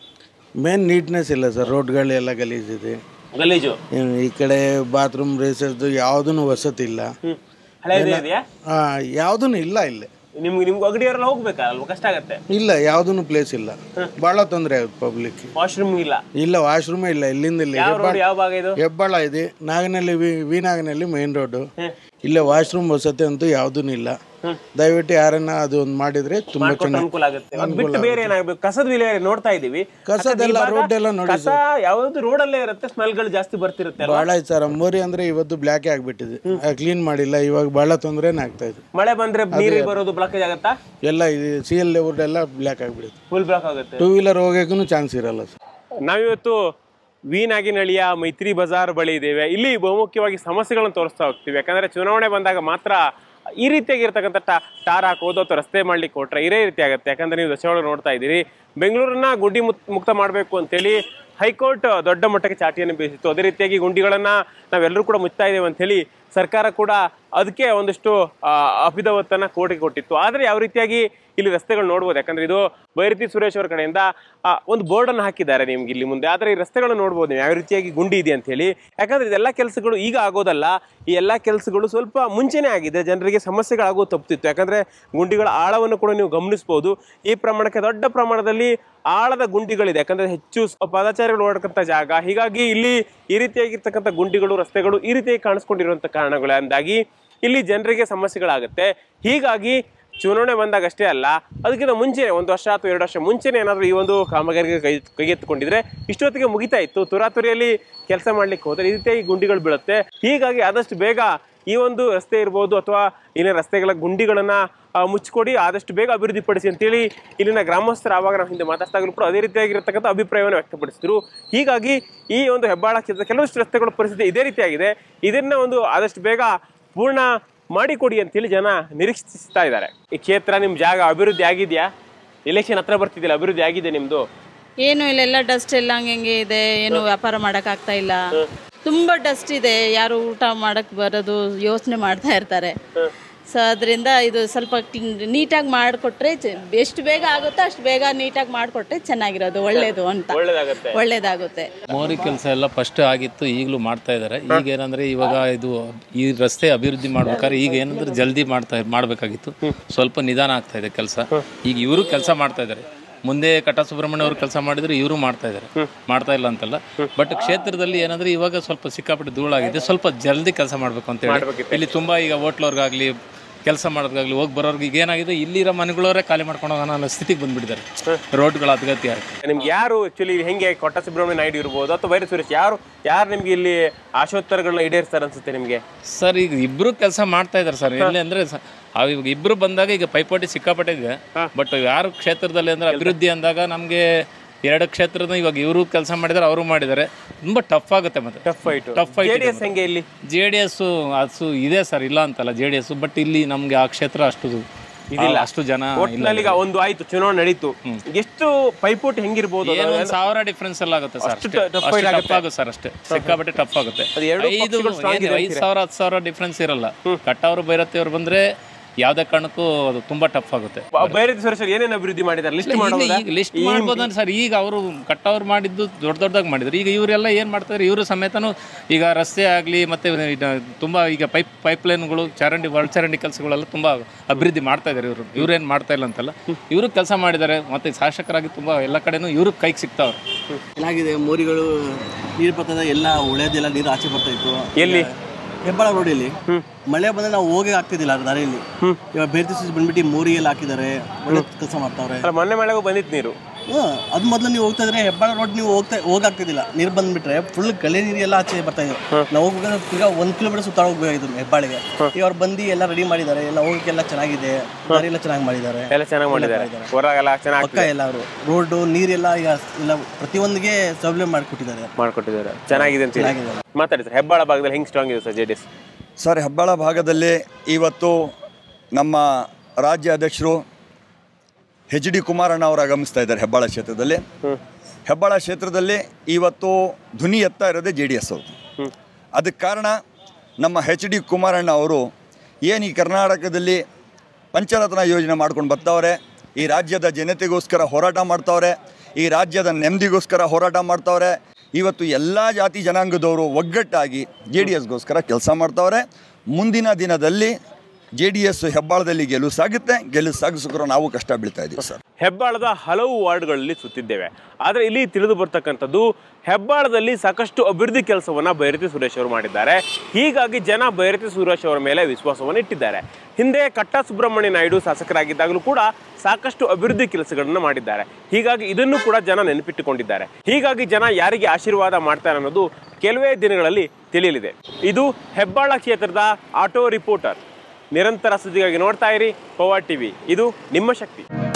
ಮೇನ್ ನೀಟ್ನೆಸ್ ಇಲ್ಲ ಸರ್ ರೋಡ್ಗಳೆಲ್ಲ ಗಲೀಜಿದೆ ಗಲೀಜು ಇನ್ನು ಈ ಕಡೆ ಬಾತ್ರೂಮ್ ರೇಸಸ್ದು ಯಾವುದೂ ವಸತಿ ಇಲ್ಲ ಹಳೆಯದೇ ಇದೆಯಾ ಯಾವುದೂ ಇಲ್ಲ ಇಲ್ಲಿ ನಿಮ್ಗೆ ನಿಮ್ಗೆ ಅಂಗಡಿಯವರೆಲ್ಲ ಹೋಗ್ಬೇಕಲ್ವ ಕಷ್ಟ ಆಗತ್ತೆ ಇಲ್ಲ ಯಾವುದೂ ಪ್ಲೇಸ್ ಇಲ್ಲ ಭಾಳ ತೊಂದರೆ ಆಗುತ್ತೆ ಪಬ್ಲಿಕ್ ವಾಶ್ರೂಮ್ ಇಲ್ಲ ಇಲ್ಲ ವಾಶ್ರೂಮೇ ಇಲ್ಲ ಇಲ್ಲಿಂದ ಇಲ್ಲಿ ಯಾವ ಹೆಬ್ಬಾಳ ರೋಡ್ ಯಾವ ಭಾಗ ಇದು ಹೆಬ್ಬಾಳ ಇದೆ Naganahalli V V Naganahalli main road ಇಲ್ಲೇ ವಾಶ್ರೂಮ್ ವಸತಿ ಅಂತೂ ಯಾವುದೂ ಇಲ್ಲ ದಯವಿಟ್ಟು ಯಾರನ್ನ ಅದು ಒಂದು ಮಾಡಿದ್ರೆ ತುಂಬಾ ಮಾಡ್ಕೊಟ್ರೆ ಚೆನ್ನಾಗಿ ಅನುಕೂಲ ಆಗುತ್ತೆ ಅದ್ ಬಿಟ್ಟು ಬೇರೆ ಏನಾಗ್ಬೇಕು ಕಸದ ವಿಲೇವಾರಿ ನೋಡ್ತಾ ಇದೀವಿ ಕಸದೆಲ್ಲ ಯಾಕಂದ್ರೆ ಈ ಭಾಗ road ಎಲ್ಲ ನೋಡಿ ಕಸ ಯಾವ್ದು ರೋಡ್ ಅಲ್ಲೇ ಇರುತ್ತೆ ಸ್ಮೆಲ್ಗಳು ಜಾಸ್ತಿ ಬರ್ತಿರುತ್ತೆ ಅಲ್ವಾ? ಭಾಳ ಆಯ್ತು ಸರ್ ಅಂಬೋರಿ ಅಂದ್ರೆ ಇವತ್ತು ಬ್ಲ್ಯಾಕ್ ಆಗ್ಬಿಟ್ಟಿದೆ ಕ್ಲೀನ್ ಮಾಡಿಲ್ಲ ಇವಾಗ ಭಾಳ ತೊಂದರೆನೇ ಆಗ್ತಾ ಇದೆ ಮಳೆ ಬಂದ್ರೆ ನೀರಿಗೆ ಬರೋದು ಬ್ಲಾಕೇಜ್ ಆಗತ್ತಾ ಎಲ್ಲ ಇದು ಸಿ ಎಲ್ ಲೆವೆಲ್ ಎಲ್ಲ ಬ್ಲ್ಯಾಕ್ ಆಗ್ಬಿಡುತ್ತೆ ಫುಲ್ ಬ್ಲಾಕ್ ಆಗುತ್ತೆ ಟೂ ವೀಲರ್ ಹೋಗೋಕ್ಕೂ ಚಾನ್ಸ್ ಇರಲ್ಲ ಸರ್ ನಾವಿವತ್ತು ವಿ ನಾಗಿನಹಳ್ಳಿಯ ಮೈತ್ರಿ ಬಜಾರ್ ಬಳಿ ಇದ್ದೇವೆ ಇಲ್ಲಿ ಬಹುಮುಖ್ಯವಾಗಿ ಸಮಸ್ಯೆಗಳನ್ನು ತೋರಿಸ್ತಾ ಹೋಗ್ತೀವಿ ಯಾಕಂದ್ರೆ ಚುನಾವಣೆ ಬಂದಾಗ ಮಾತ್ರ ಈ ರೀತಿಯಾಗಿರ್ತಕ್ಕಂಥ ಟಾ ಟಾರ್ ಹಾಕೋದು ಅಥವಾ ರಸ್ತೆ ಮಾಡ್ಲಿಕ್ಕೆ ಕೊಟ್ರೆ ಇದೇ ರೀತಿ ಆಗುತ್ತೆ ಯಾಕಂದ್ರೆ ನೀವು ದಶವಳ ನೋಡ್ತಾ ಇದ್ದೀರಿ ಬೆಂಗಳೂರನ್ನ ಗುಂಡಿ ಮುತ್ ಮುಕ್ತ ಮಾಡಬೇಕು ಅಂತೇಳಿ ಹೈಕೋರ್ಟ್ ದೊಡ್ಡ ಮಟ್ಟಕ್ಕೆ ಚಾಟಿಯನ್ನು ಬೀಸಿತ್ತು ಅದೇ ರೀತಿಯಾಗಿ ಗುಂಡಿಗಳನ್ನ ನಾವೆಲ್ಲರೂ ಕೂಡ ಮುಚ್ತಾ ಇದ್ದೇವೆ ಅಂತ ಹೇಳಿ ಸರ್ಕಾರ ಕೂಡ ಅದಕ್ಕೆ ಒಂದಿಷ್ಟು ಆ, ಅಭಿದವತ್ತನ್ನ ಕೋರ್ಟ್ಗೆ ಕೊಟ್ಟಿತ್ತು ಆದರೆ ಯಾವ ರೀತಿಯಾಗಿ ಇಲ್ಲಿ ರಸ್ತೆಗಳು ನೋಡ್ಬೋದು ಯಾಕಂದ್ರೆ ಇದು ಬೈರತಿ ಸುರೇಶ್ ಅವರ ಕಡೆಯಿಂದ ಆ, ಒಂದು ಬೋರ್ಡ್ ಅನ್ನು ಹಾಕಿದ್ದಾರೆ ನಿಮ್ಗೆ ಇಲ್ಲಿ ಮುಂದೆ ಆದರೆ ಈ ರಸ್ತೆಗಳು ನೋಡ್ಬೋದು ನೀವು ಯಾವ ರೀತಿಯಾಗಿ ಗುಂಡಿ ಇದೆ ಅಂತ ಹೇಳಿ ಯಾಕಂದ್ರೆ ಇದೆಲ್ಲ ಕೆಲಸಗಳು ಈಗ ಆಗೋದಲ್ಲ ಈ ಎಲ್ಲ ಕೆಲಸಗಳು ಸ್ವಲ್ಪ ಮುಂಚೆನೇ ಆಗಿದೆ ಜನರಿಗೆ ಸಮಸ್ಯೆಗಳಾಗೋ ತಪ್ಪಿತ್ತು ಯಾಕಂದ್ರೆ ಗುಂಡಿಗಳ ಆಳವನ್ನು ಕೂಡ ನೀವು ಗಮನಿಸಬಹುದು ಈ ಪ್ರಮಾಣಕ್ಕೆ ದೊಡ್ಡ ಪ್ರಮಾಣದಲ್ಲಿ ಆಳದ ಗುಂಡಿಗಳಿದೆ ಯಾಕಂದ್ರೆ ಹೆಚ್ಚು ಸ- ಪಾದಚಾರಿಗಳು ಓಡಕ್ಕಂಥ ಜಾಗ ಹೀಗಾಗಿ ಇಲ್ಲಿ ಈ ರೀತಿಯಾಗಿರ್ತಕ್ಕಂಥ ಗುಂಡಿಗಳು ರಸ್ತೆಗಳು ಈ ರೀತಿಯಾಗಿ ಕಾಣಿಸ್ಕೊಂಡಿರುವಂಥ ಕಾರಣಗಳಿಂದಾಗಿ ಇಲ್ಲಿ ಜನರಿಗೆ ಸಮಸ್ಯೆಗಳಾಗುತ್ತೆ ಹೀಗಾಗಿ ಚುನಾವಣೆ ಬಂದಾಗ ಅಷ್ಟೇ ಅಲ್ಲ ಅದಕ್ಕಿಂತ ಮುಂಚೆನೆ ಒಂದು ವರ್ಷ ಅಥವಾ ಎರಡು ವರ್ಷ ಮುಂಚೆನೆ ಏನಾದರೂ ಈ ಒಂದು ಕಾಮಗಾರಿಗೆ ಕೈ ಕೈಗೆತ್ತಿಕೊಂಡಿದ್ರೆ ಇಷ್ಟೊತ್ತಿಗೆ ಮುಗಿತಾ ಇತ್ತು ತುರಾತುರಿಯಲ್ಲಿ ಕೆಲಸ ಮಾಡ್ಲಿಕ್ಕೆ ಹೋದ್ರೆ ಈ ರೀತಿಯಾಗಿ ಗುಂಡಿಗಳು ಬೀಳುತ್ತೆ ಹೀಗಾಗಿ ಆದಷ್ಟು ಬೇಗ ಈ ಒಂದು ರಸ್ತೆ ಇರ್ಬೋದು ಅಥವಾ ಇಲ್ಲಿನ ರಸ್ತೆಗಳ ಗುಂಡಿಗಳನ್ನ ಆ, ಮುಚ್ಚಿಕೊಡಿ ಆದಷ್ಟು ಬೇಗ ಅಭಿವೃದ್ಧಿಪಡಿಸಿ ಅಂತೇಳಿ ಇಲ್ಲಿನ ಗ್ರಾಮಸ್ಥರು ಆವಾಗ ನಾವು ಹಿಂದೆ ಮಾತಾಡ್ತಾಗಲೂ ಕೂಡ ಅದೇ ರೀತಿಯಾಗಿರ್ತಕ್ಕಂಥ ಅಭಿಪ್ರಾಯವನ್ನು ವ್ಯಕ್ತಪಡಿಸಿದ್ರು ಹೀಗಾಗಿ ಈ ಒಂದು ಹೆಬ್ಬಾಳ ಕ್ಷೇತ್ರದ ಕೆಲವಷ್ಟು ರಸ್ತೆಗಳ ಪರಿಸ್ಥಿತಿ ಇದೇ ರೀತಿಯಾಗಿದೆ ಇದನ್ನ ಒಂದು ಆದಷ್ಟು ಬೇಗ ಪೂರ್ಣ ಮಾಡಿಕೊಡಿ ಅಂತೇಳಿ ಜನ ನಿರೀಕ್ಷಿಸ್ತಾ ಇದ್ದಾರೆ ಈ ಕ್ಷೇತ್ರ ನಿಮ್ಮ ಜಾಗ ಅಭಿವೃದ್ಧಿ ಆಗಿದೆಯಾ ಎಲೆಕ್ಷನ್ ಹತ್ರ ಬರ್ತಿದ್ದಿಲ್ಲ ಅಭಿವೃದ್ಧಿ ಆಗಿದೆ ನಿಮ್ಮದು ಏನು ಇಲ್ಲ ಎಲ್ಲ ಡಸ್ಟ್ ಎಲ್ಲ ಹಂಗೆ ಇದೆ ಏನು ವ್ಯಾಪಾರ ಮಾಡಕ್ ಆಗ್ತಾ ಇಲ್ಲ ತುಂಬಾ ಡಸ್ಟ್ ಇದೆ ಯಾರು ಊಟ ಮಾಡಕ್ ಬರೋದು ಯೋಚನೆ ಮಾಡ್ತಾ ಇರ್ತಾರೆ ಸೊ ಅದರಿಂದ ಇದು ಸ್ವಲ್ಪ ನೀಟಾಗಿ ಮಾಡಿಕೊಟ್ರೆ ಎಷ್ಟು ಬೇಗ ಆಗುತ್ತೋ ಅಷ್ಟು ಬೇಗ ನೀಟಾಗಿ ಮಾಡಿಕೊಟ್ರೆ ಚೆನ್ನಾಗಿರೋದು ಒಳ್ಳೇದು ಅಂತ ಒಳ್ಳೇದಾಗತ್ತೆ ಒಳ್ಳೇದಾಗುತ್ತೆ ಮೋರಿ ಕೆಲಸ ಎಲ್ಲ ಫಸ್ಟ್ ಆಗಿತ್ತು ಈಗಲೂ ಮಾಡ್ತಾ ಇದ್ದಾರೆ ಈಗ ಏನಂದ್ರೆ ಇವಾಗ ಇದು ಈ ರಸ್ತೆ ಅಭಿವೃದ್ಧಿ ಮಾಡ್ಬೇಕಾದ್ರೆ ಈಗ ಏನಂದ್ರೆ ಜಲ್ದಿ ಮಾಡ್ತಾ ಮಾಡಬೇಕಾಗಿತ್ತು ಸ್ವಲ್ಪ ನಿಧಾನ ಆಗ್ತಾ ಇದೆ ಕೆಲಸ ಈಗ ಇವರು ಕೆಲಸ ಮಾಡ್ತಾ ಇದ್ದಾರೆ ಮುಂದೆ ಕಟ ಸುಬ್ರಹ್ಮಣ್ಯ ಅವರು ಕೆಲಸ ಮಾಡಿದ್ರೆ ಇವರು ಮಾಡ್ತಾ ಇದ್ದಾರೆ ಮಾಡ್ತಾ ಇಲ್ಲ ಅಂತಲ್ಲ ಬಟ್ ಕ್ಷೇತ್ರದಲ್ಲಿ ಏನಂದ್ರೆ ಇವಾಗ ಸ್ವಲ್ಪ ಸಿಕ್ಕಾಪಟ್ಟೆ ಧೂಳಾಗಿದೆ ಸ್ವಲ್ಪ ಜಲ್ದಿ ಕೆಲಸ ಮಾಡಬೇಕು ಅಂತ ಹೇಳಿ ಇಲ್ಲಿ ತುಂಬಾ ಈಗ ಹೋಟ್ಲವ್ರಿಗಾಗ್ಲಿ ಕೆಲಸ ಮಾಡೋದಕ್ಕಾಗಲಿ ಹೋಗಿ ಬರೋರ್ಗೆ ಈಗ ಏನಾಗಿದೆ ಇಲ್ಲಿರೋ ಮನೆಗಳವರೇ ಖಾಲಿ ಮಾಡ್ಕೊಂಡು ಹೋಗೋಣ ಅನ್ನೋ ಸ್ಥಿತಿಗೆ ಬಂದ್ಬಿಟ್ಟಿದ್ದಾರೆ ರೋಡ್ಗಳ ಅದ್ಗತಿ ಆಗಿ ನಿಮ್ಗೆ ಯಾರು ಆಕ್ಚುಲಿ ಹೆಂಗೆ ಕೊಟ್ಟ ಸುಬ್ರಹ್ಮಣ್ಯ ನಾಯ್ಡು ಇರ್ಬೋದು ಅಥವಾ ಬೈರೆ ಸುರೇಶ್ ಯಾರು ಯಾರು ನಿಮ್ಗೆ ಇಲ್ಲಿ ಆಶೋತ್ತರಗಳನ್ನ ಈಡೇರಿಸ್ತಾರೆ ಅನ್ಸುತ್ತೆ ನಿಮ್ಗೆ ಸರ್ ಈಗ ಇಬ್ರು ಕೆಲಸ ಮಾಡ್ತಾ ಇದ್ದಾರೆ ಸರ್ ಎಲ್ಲಿ ಅಂದ್ರೆ ಸ- ಆ ಇವಾಗ ಇಬ್ರು ಬಂದಾಗ ಈಗ ಪೈಪೋಟಿ ಸಿಕ್ಕಾಪಟ್ಟೆ ಇದೆ ಬಟ್ ಯಾರು ಕ್ಷೇತ್ರದಲ್ಲಿ ಅಂದ್ರೆ ಅಭಿವೃದ್ಧಿ ಅಂದಾಗ ನಮಗೆ ಎರಡು ಕ್ಷೇತ್ರದ ಇವಾಗ ಇವರು ಕೆಲಸ ಮಾಡಿದ್ದಾರೆ ಅವರು ಮಾಡಿದ್ದಾರೆ ತುಂಬಾ ಟಫ್ ಆಗುತ್ತೆ ಮತ್ತೆ tough fight tough fight JDS ಹೆಂಗೆ ಇಲ್ಲಿ ಜೆ ಡಿ ಎಸ್ ಅದು ಇದೆ ಸರ್ ಇಲ್ಲ ಅಂತಲ್ಲ ಜೆ ಡಿ ಎಸ್ ಬಟ್ ಇಲ್ಲಿ ನಮ್ಗೆ ಆ ಕ್ಷೇತ್ರ ಅಷ್ಟು ಇದಿಲ್ಲ ಅಷ್ಟು ಜನ ಇಲ್ಲ ಒಟ್ಟಿನಲ್ಲಿ ಈಗ ಒಂದು ಆಯ್ತು ಚುನಾವಣೆ ನಡೀತು ಎಷ್ಟು ಪೈಪೋಟಿ ಹೆಂಗಿರ್ಬೋದು ಏನೋ ಅದೆಲ್ಲ? ಒಂದ್ ಸಾವಿರ ಡಿಫ್ರೆನ್ಸ್ ಎಲ್ಲ ಆಗುತ್ತೆ ಸರ್ ಅಷ್ಟು ಅಷ್ಟೇ. tough ಅಷ್ಟು fight tough ಆಗುತ್ತೆ. ಆಗುತ್ತೆ ಸರ್ ಅಷ್ಟೇ ಸಿಕ್ಕಾಪಟ್ಟೆ ಟಫ್ ಆಗುತ್ತೆ ಅದು ಎರಡು ಐದು ಪಕ್ಷಗಳು strong ಏನು ಇದೆ ಐದು ಅಂತೀರಾ? ಸಾವಿರ ಹತ್ತು ಸಾವಿರ ಡಿಫ್ರೆನ್ಸ್ ಇರಲ್ಲ ಕಟ್ಟವರು ಭೈರತಿ ಅವ್ರು ಬಂದ್ರೆ ಯಾವ್ದೇ ಕಾರಣಕ್ಕೂ ಅದು ತುಂಬಾ ಟಫ್ ಆಗುತ್ತೆ ಬ- ಬೈರೆ ಸುರೇಶ್ ಅವ್ರು ಏನೇನು ಅಭಿವೃದ್ಧಿ ಮಾಡಿದ್ದಾರೆ ಲಿಸ್ಟ್ ಮಾಡೋದಾ? ಲಿಸ್ಟ್ ಈ- ಮಾಡ್ಬೋದನ್ ಸರ್ ಈಗ ಅವರು ಕಟ್ಟವ್ರು ಮಾಡಿದ್ದು ದೊಡ್ಡ ದೊಡ್ಡದಾಗಿ ಮಾಡಿದ್ರು ಈಗ ಇವರೆಲ್ಲ ಏನು ಮಾಡ್ತಾರೆ ಇವರು ಸಮೇತನು ಈಗ ರಸ್ತೆ ಆಗಲಿ ಮತ್ತೆ ಇದು ತುಂಬಾ ಈಗ ಪೈಪ್ ಪೈಪ್ ಲೈನ್ಗಳು ಚರಂಡಿ ಒಳಚರಂಡಿ ಕೆಲಸಗಳೆಲ್ಲ ತುಂಬಾ ಅಭಿವೃದ್ಧಿ ಮಾಡ್ತಾ ಇದ್ದಾರೆ ಇವರು ಇವ್ರೇನು ಮಾಡ್ತಾ ಇಲ್ಲ ಅಂತಲ್ಲ ಇವರು ಕೆಲಸ ಮಾಡಿದ್ದಾರೆ ಮತ್ತೆ ಶಾಸಕರಾಗಿ ತುಂಬಾ ಎಲ್ಲ ಕಡೆನೂ ಇವರು ಕೈಗೆ ಸಿಗ್ತಾವ್ರೆ ಏನಾಗಿದೆ ಮೋರಿಗಳು ನೀರು ಬರ್ತದೆ ಎಲ್ಲ ಉಳಿಯೋದಿಲ್ಲ ನೀರು ಆಚೆ ಬರ್ತಾ ಇತ್ತು ಎಲ್ಲಿ ಹೆಬ್ಬಾಳ ರೋಡಲ್ಲಿ ಮಳೆ ಬಂದ್ರೆ ನಾವು ಹೋಗಿ ಆಗ್ತಿದ್ದಿಲ್ಲ ದಾರಿಯಲ್ಲಿ ಇವಾಗ ಬೇರೆ ದಿವಸ ಬಂದ್ಬಿಟ್ಟು ಮೋರಿ ಎಲ್ಲ ಹಾಕಿದ್ದಾರೆ ಒಳ್ಳೆ ಕೆಲಸ ಮಾಡ್ತಾವ್ರೆ ಅಲ್ಲ, ಮೊನ್ನೆ ಮಳೆಗೂ ಬಂದಿತ್ತು ನೀರು ಹ್ಮ್, ಅದು ಮೊದಲು ನೀವು ಹೋಗ್ತಾ ಇದ್ರೆ ಹೆಬ್ಬಾಳ ರೋಡ್ ನೀವು ಹೋಗ್ತಾ ಹೋಗಾಗ್ತಿದ್ದಿಲ್ಲ ನೀರು ಬಂದ್ಬಿಟ್ರೆ ಫುಲ್ ಗಲೆ ನೀರು ಎಲ್ಲ ಆಚೆ ಬರ್ತಾ ಇದ್ರು ನಾವು ಹೋಗ್ಬೇಕಾದ್ರೆ ತಿರ್ಗಾ ಒಂದ್ ಕಿಲೋಮೀಟರ್ ಸುತ್ತ ಹೋಗ್ಬೇಕಾಗಿದ್ರು ಹೆಬ್ಬಾಳಿಗೆ ಈಗ ಅವ್ರು ಬಂದು ಎಲ್ಲ ರೆಡಿ ಮಾಡಿದ್ದಾರೆ ಎಲ್ಲ ಹೋಗಕ್ಕೆಲ್ಲ ಚೆನ್ನಾಗಿದೆ ದಾರಿ ಎಲ್ಲ ಚೆನ್ನಾಗಿ ಮಾಡಿದ್ದಾರೆ ಎಲ್ಲ ಚೆನ್ನಾಗಿ ಮಾಡಿದ್ದಾರೆ ಹೊರಗೆಲ್ಲ ಚೆನ್ನಾಗಿ ಪಕ್ಕ ಎಲ್ಲ ಅವರು ರೋಡು ನೀರೆಲ್ಲ ಈಗ ಎಲ್ಲ ಪ್ರತಿಯೊಂದಿಗೆ ಸೌಲಭ್ಯ ಮಾಡಿಕೊಟ್ಟಿದ್ದಾರೆ ಮಾಡ್ಕೊಟ್ಟಿದ್ದಾರೆ ಚೆನ್ನಾಗಿದೆ ಅಂತ ಹೇಳಿ ಮಾತಾಡಿ ಸರ್ ಹೆಬ್ಬಾಳ ಭಾಗದಲ್ಲಿ ಹೆಂಗ್ ಸ್ಟ್ರಾಂಗ್ ಇದೆ sir J D S sir Hebbal ಭಾಗದಲ್ಲಿ ಇವತ್ತು ನಮ್ಮ ರಾಜ್ಯ ಅಧ್ಯಕ್ಷರು ಎಚ್ ಡಿ ಕುಮಾರಣ್ಣ ಅವರು ಆಗಮಿಸ್ತಾ ಇದ್ದಾರೆ ಹೆಬ್ಬಾಳ ಕ್ಷೇತ್ರದಲ್ಲಿ ಹೆಬ್ಬಾಳ ಕ್ಷೇತ್ರದಲ್ಲಿ ಇವತ್ತು ಧ್ವನಿ ಎತ್ತಾ ಇರೋದೇ ಜೆ ಡಿ ಎಸ್ ಅವರು ಅದಕ್ಕೆ ಕಾರಣ ನಮ್ಮ ಎಚ್ ಡಿ ಕುಮಾರಣ್ಣ ಅವರು ಏನು ಈ ಕರ್ನಾಟಕದಲ್ಲಿ ಪಂಚರತ್ನ ಯೋಜನೆ ಮಾಡ್ಕೊಂಡು ಬರ್ತಾವ್ರೆ ಈ ರಾಜ್ಯದ ಜನತೆಗೋಸ್ಕರ ಹೋರಾಟ ಮಾಡ್ತಾವ್ರೆ ಈ ರಾಜ್ಯದ ನೆಮ್ಮದಿಗೋಸ್ಕರ ಹೋರಾಟ ಮಾಡ್ತಾವ್ರೆ ಇವತ್ತು ಎಲ್ಲ ಜಾತಿ ಜನಾಂಗದವರು ಒಗ್ಗಟ್ಟಾಗಿ ಜೆ ಡಿ ಎಸ್ಗೋಸ್ಕರ ಕೆಲಸ ಮಾಡ್ತಾವ್ರೆ ಮುಂದಿನ ದಿನದಲ್ಲಿ ಜೆ ಡಿ ಎಸ್ ಹೆಬ್ಬಾಳದಲ್ಲಿ ಗೆಲುವು ಸಾಗುತ್ತೆ ಗೆಲುವು ಸಾಗಿಸೋಕ್ರ ನಾವು ಕಷ್ಟ ಬೀಳ್ತಾ ಇದ್ದೀವಿ ಸರ್ ಹೆಬ್ಬಾಳದ ಹಲವು ವಾರ್ಡ್ಗಳಲ್ಲಿ ಸುತ್ತಿದ್ದೇವೆ ಆದರೆ ಇಲ್ಲಿ ತಿಳಿದು ಬರ್ತಕ್ಕಂಥದ್ದು ಹೆಬ್ಬಾಳದಲ್ಲಿ ಸಾಕಷ್ಟು ಅಭಿವೃದ್ಧಿ ಕೆಲಸವನ್ನ ಬೈರತಿ ಸುರೇಶ್ ಅವರು ಮಾಡಿದ್ದಾರೆ ಹೀಗಾಗಿ ಜನ ಬೈರತಿ ಸುರೇಶ್ ಅವರ ಮೇಲೆ ವಿಶ್ವಾಸವನ್ನು ಇಟ್ಟಿದ್ದಾರೆ ಹಿಂದೆ ಕಟ್ಟ ಸುಬ್ರಹ್ಮಣ್ಯ ನಾಯ್ಡು ಶಾಸಕರಾಗಿದ್ದಾಗಲೂ ಕೂಡ ಸಾಕಷ್ಟು ಅಭಿವೃದ್ಧಿ ಕೆಲಸಗಳನ್ನು ಮಾಡಿದ್ದಾರೆ ಹೀಗಾಗಿ ಇದನ್ನು ಕೂಡ ಜನ ನೆನಪಿಟ್ಟುಕೊಂಡಿದ್ದಾರೆ ಹೀಗಾಗಿ ಜನ ಯಾರಿಗೆ ಆಶೀರ್ವಾದ ಮಾಡ್ತಾರೆ ಅನ್ನೋದು ಕೆಲವೇ ದಿನಗಳಲ್ಲಿ ತಿಳಿಯಲಿದೆ ಇದು ಹೆಬ್ಬಾಳ ಕ್ಷೇತ್ರದ ಆಟೋ ರಿಪೋರ್ಟರ್ ನಿರಂತರ ಸುದ್ದಿಗಾಗಿ ನೋಡ್ತಾ ಇರಿ ಪವರ್ ಟಿವಿ ಇದು ನಿಮ್ಮ ಶಕ್ತಿ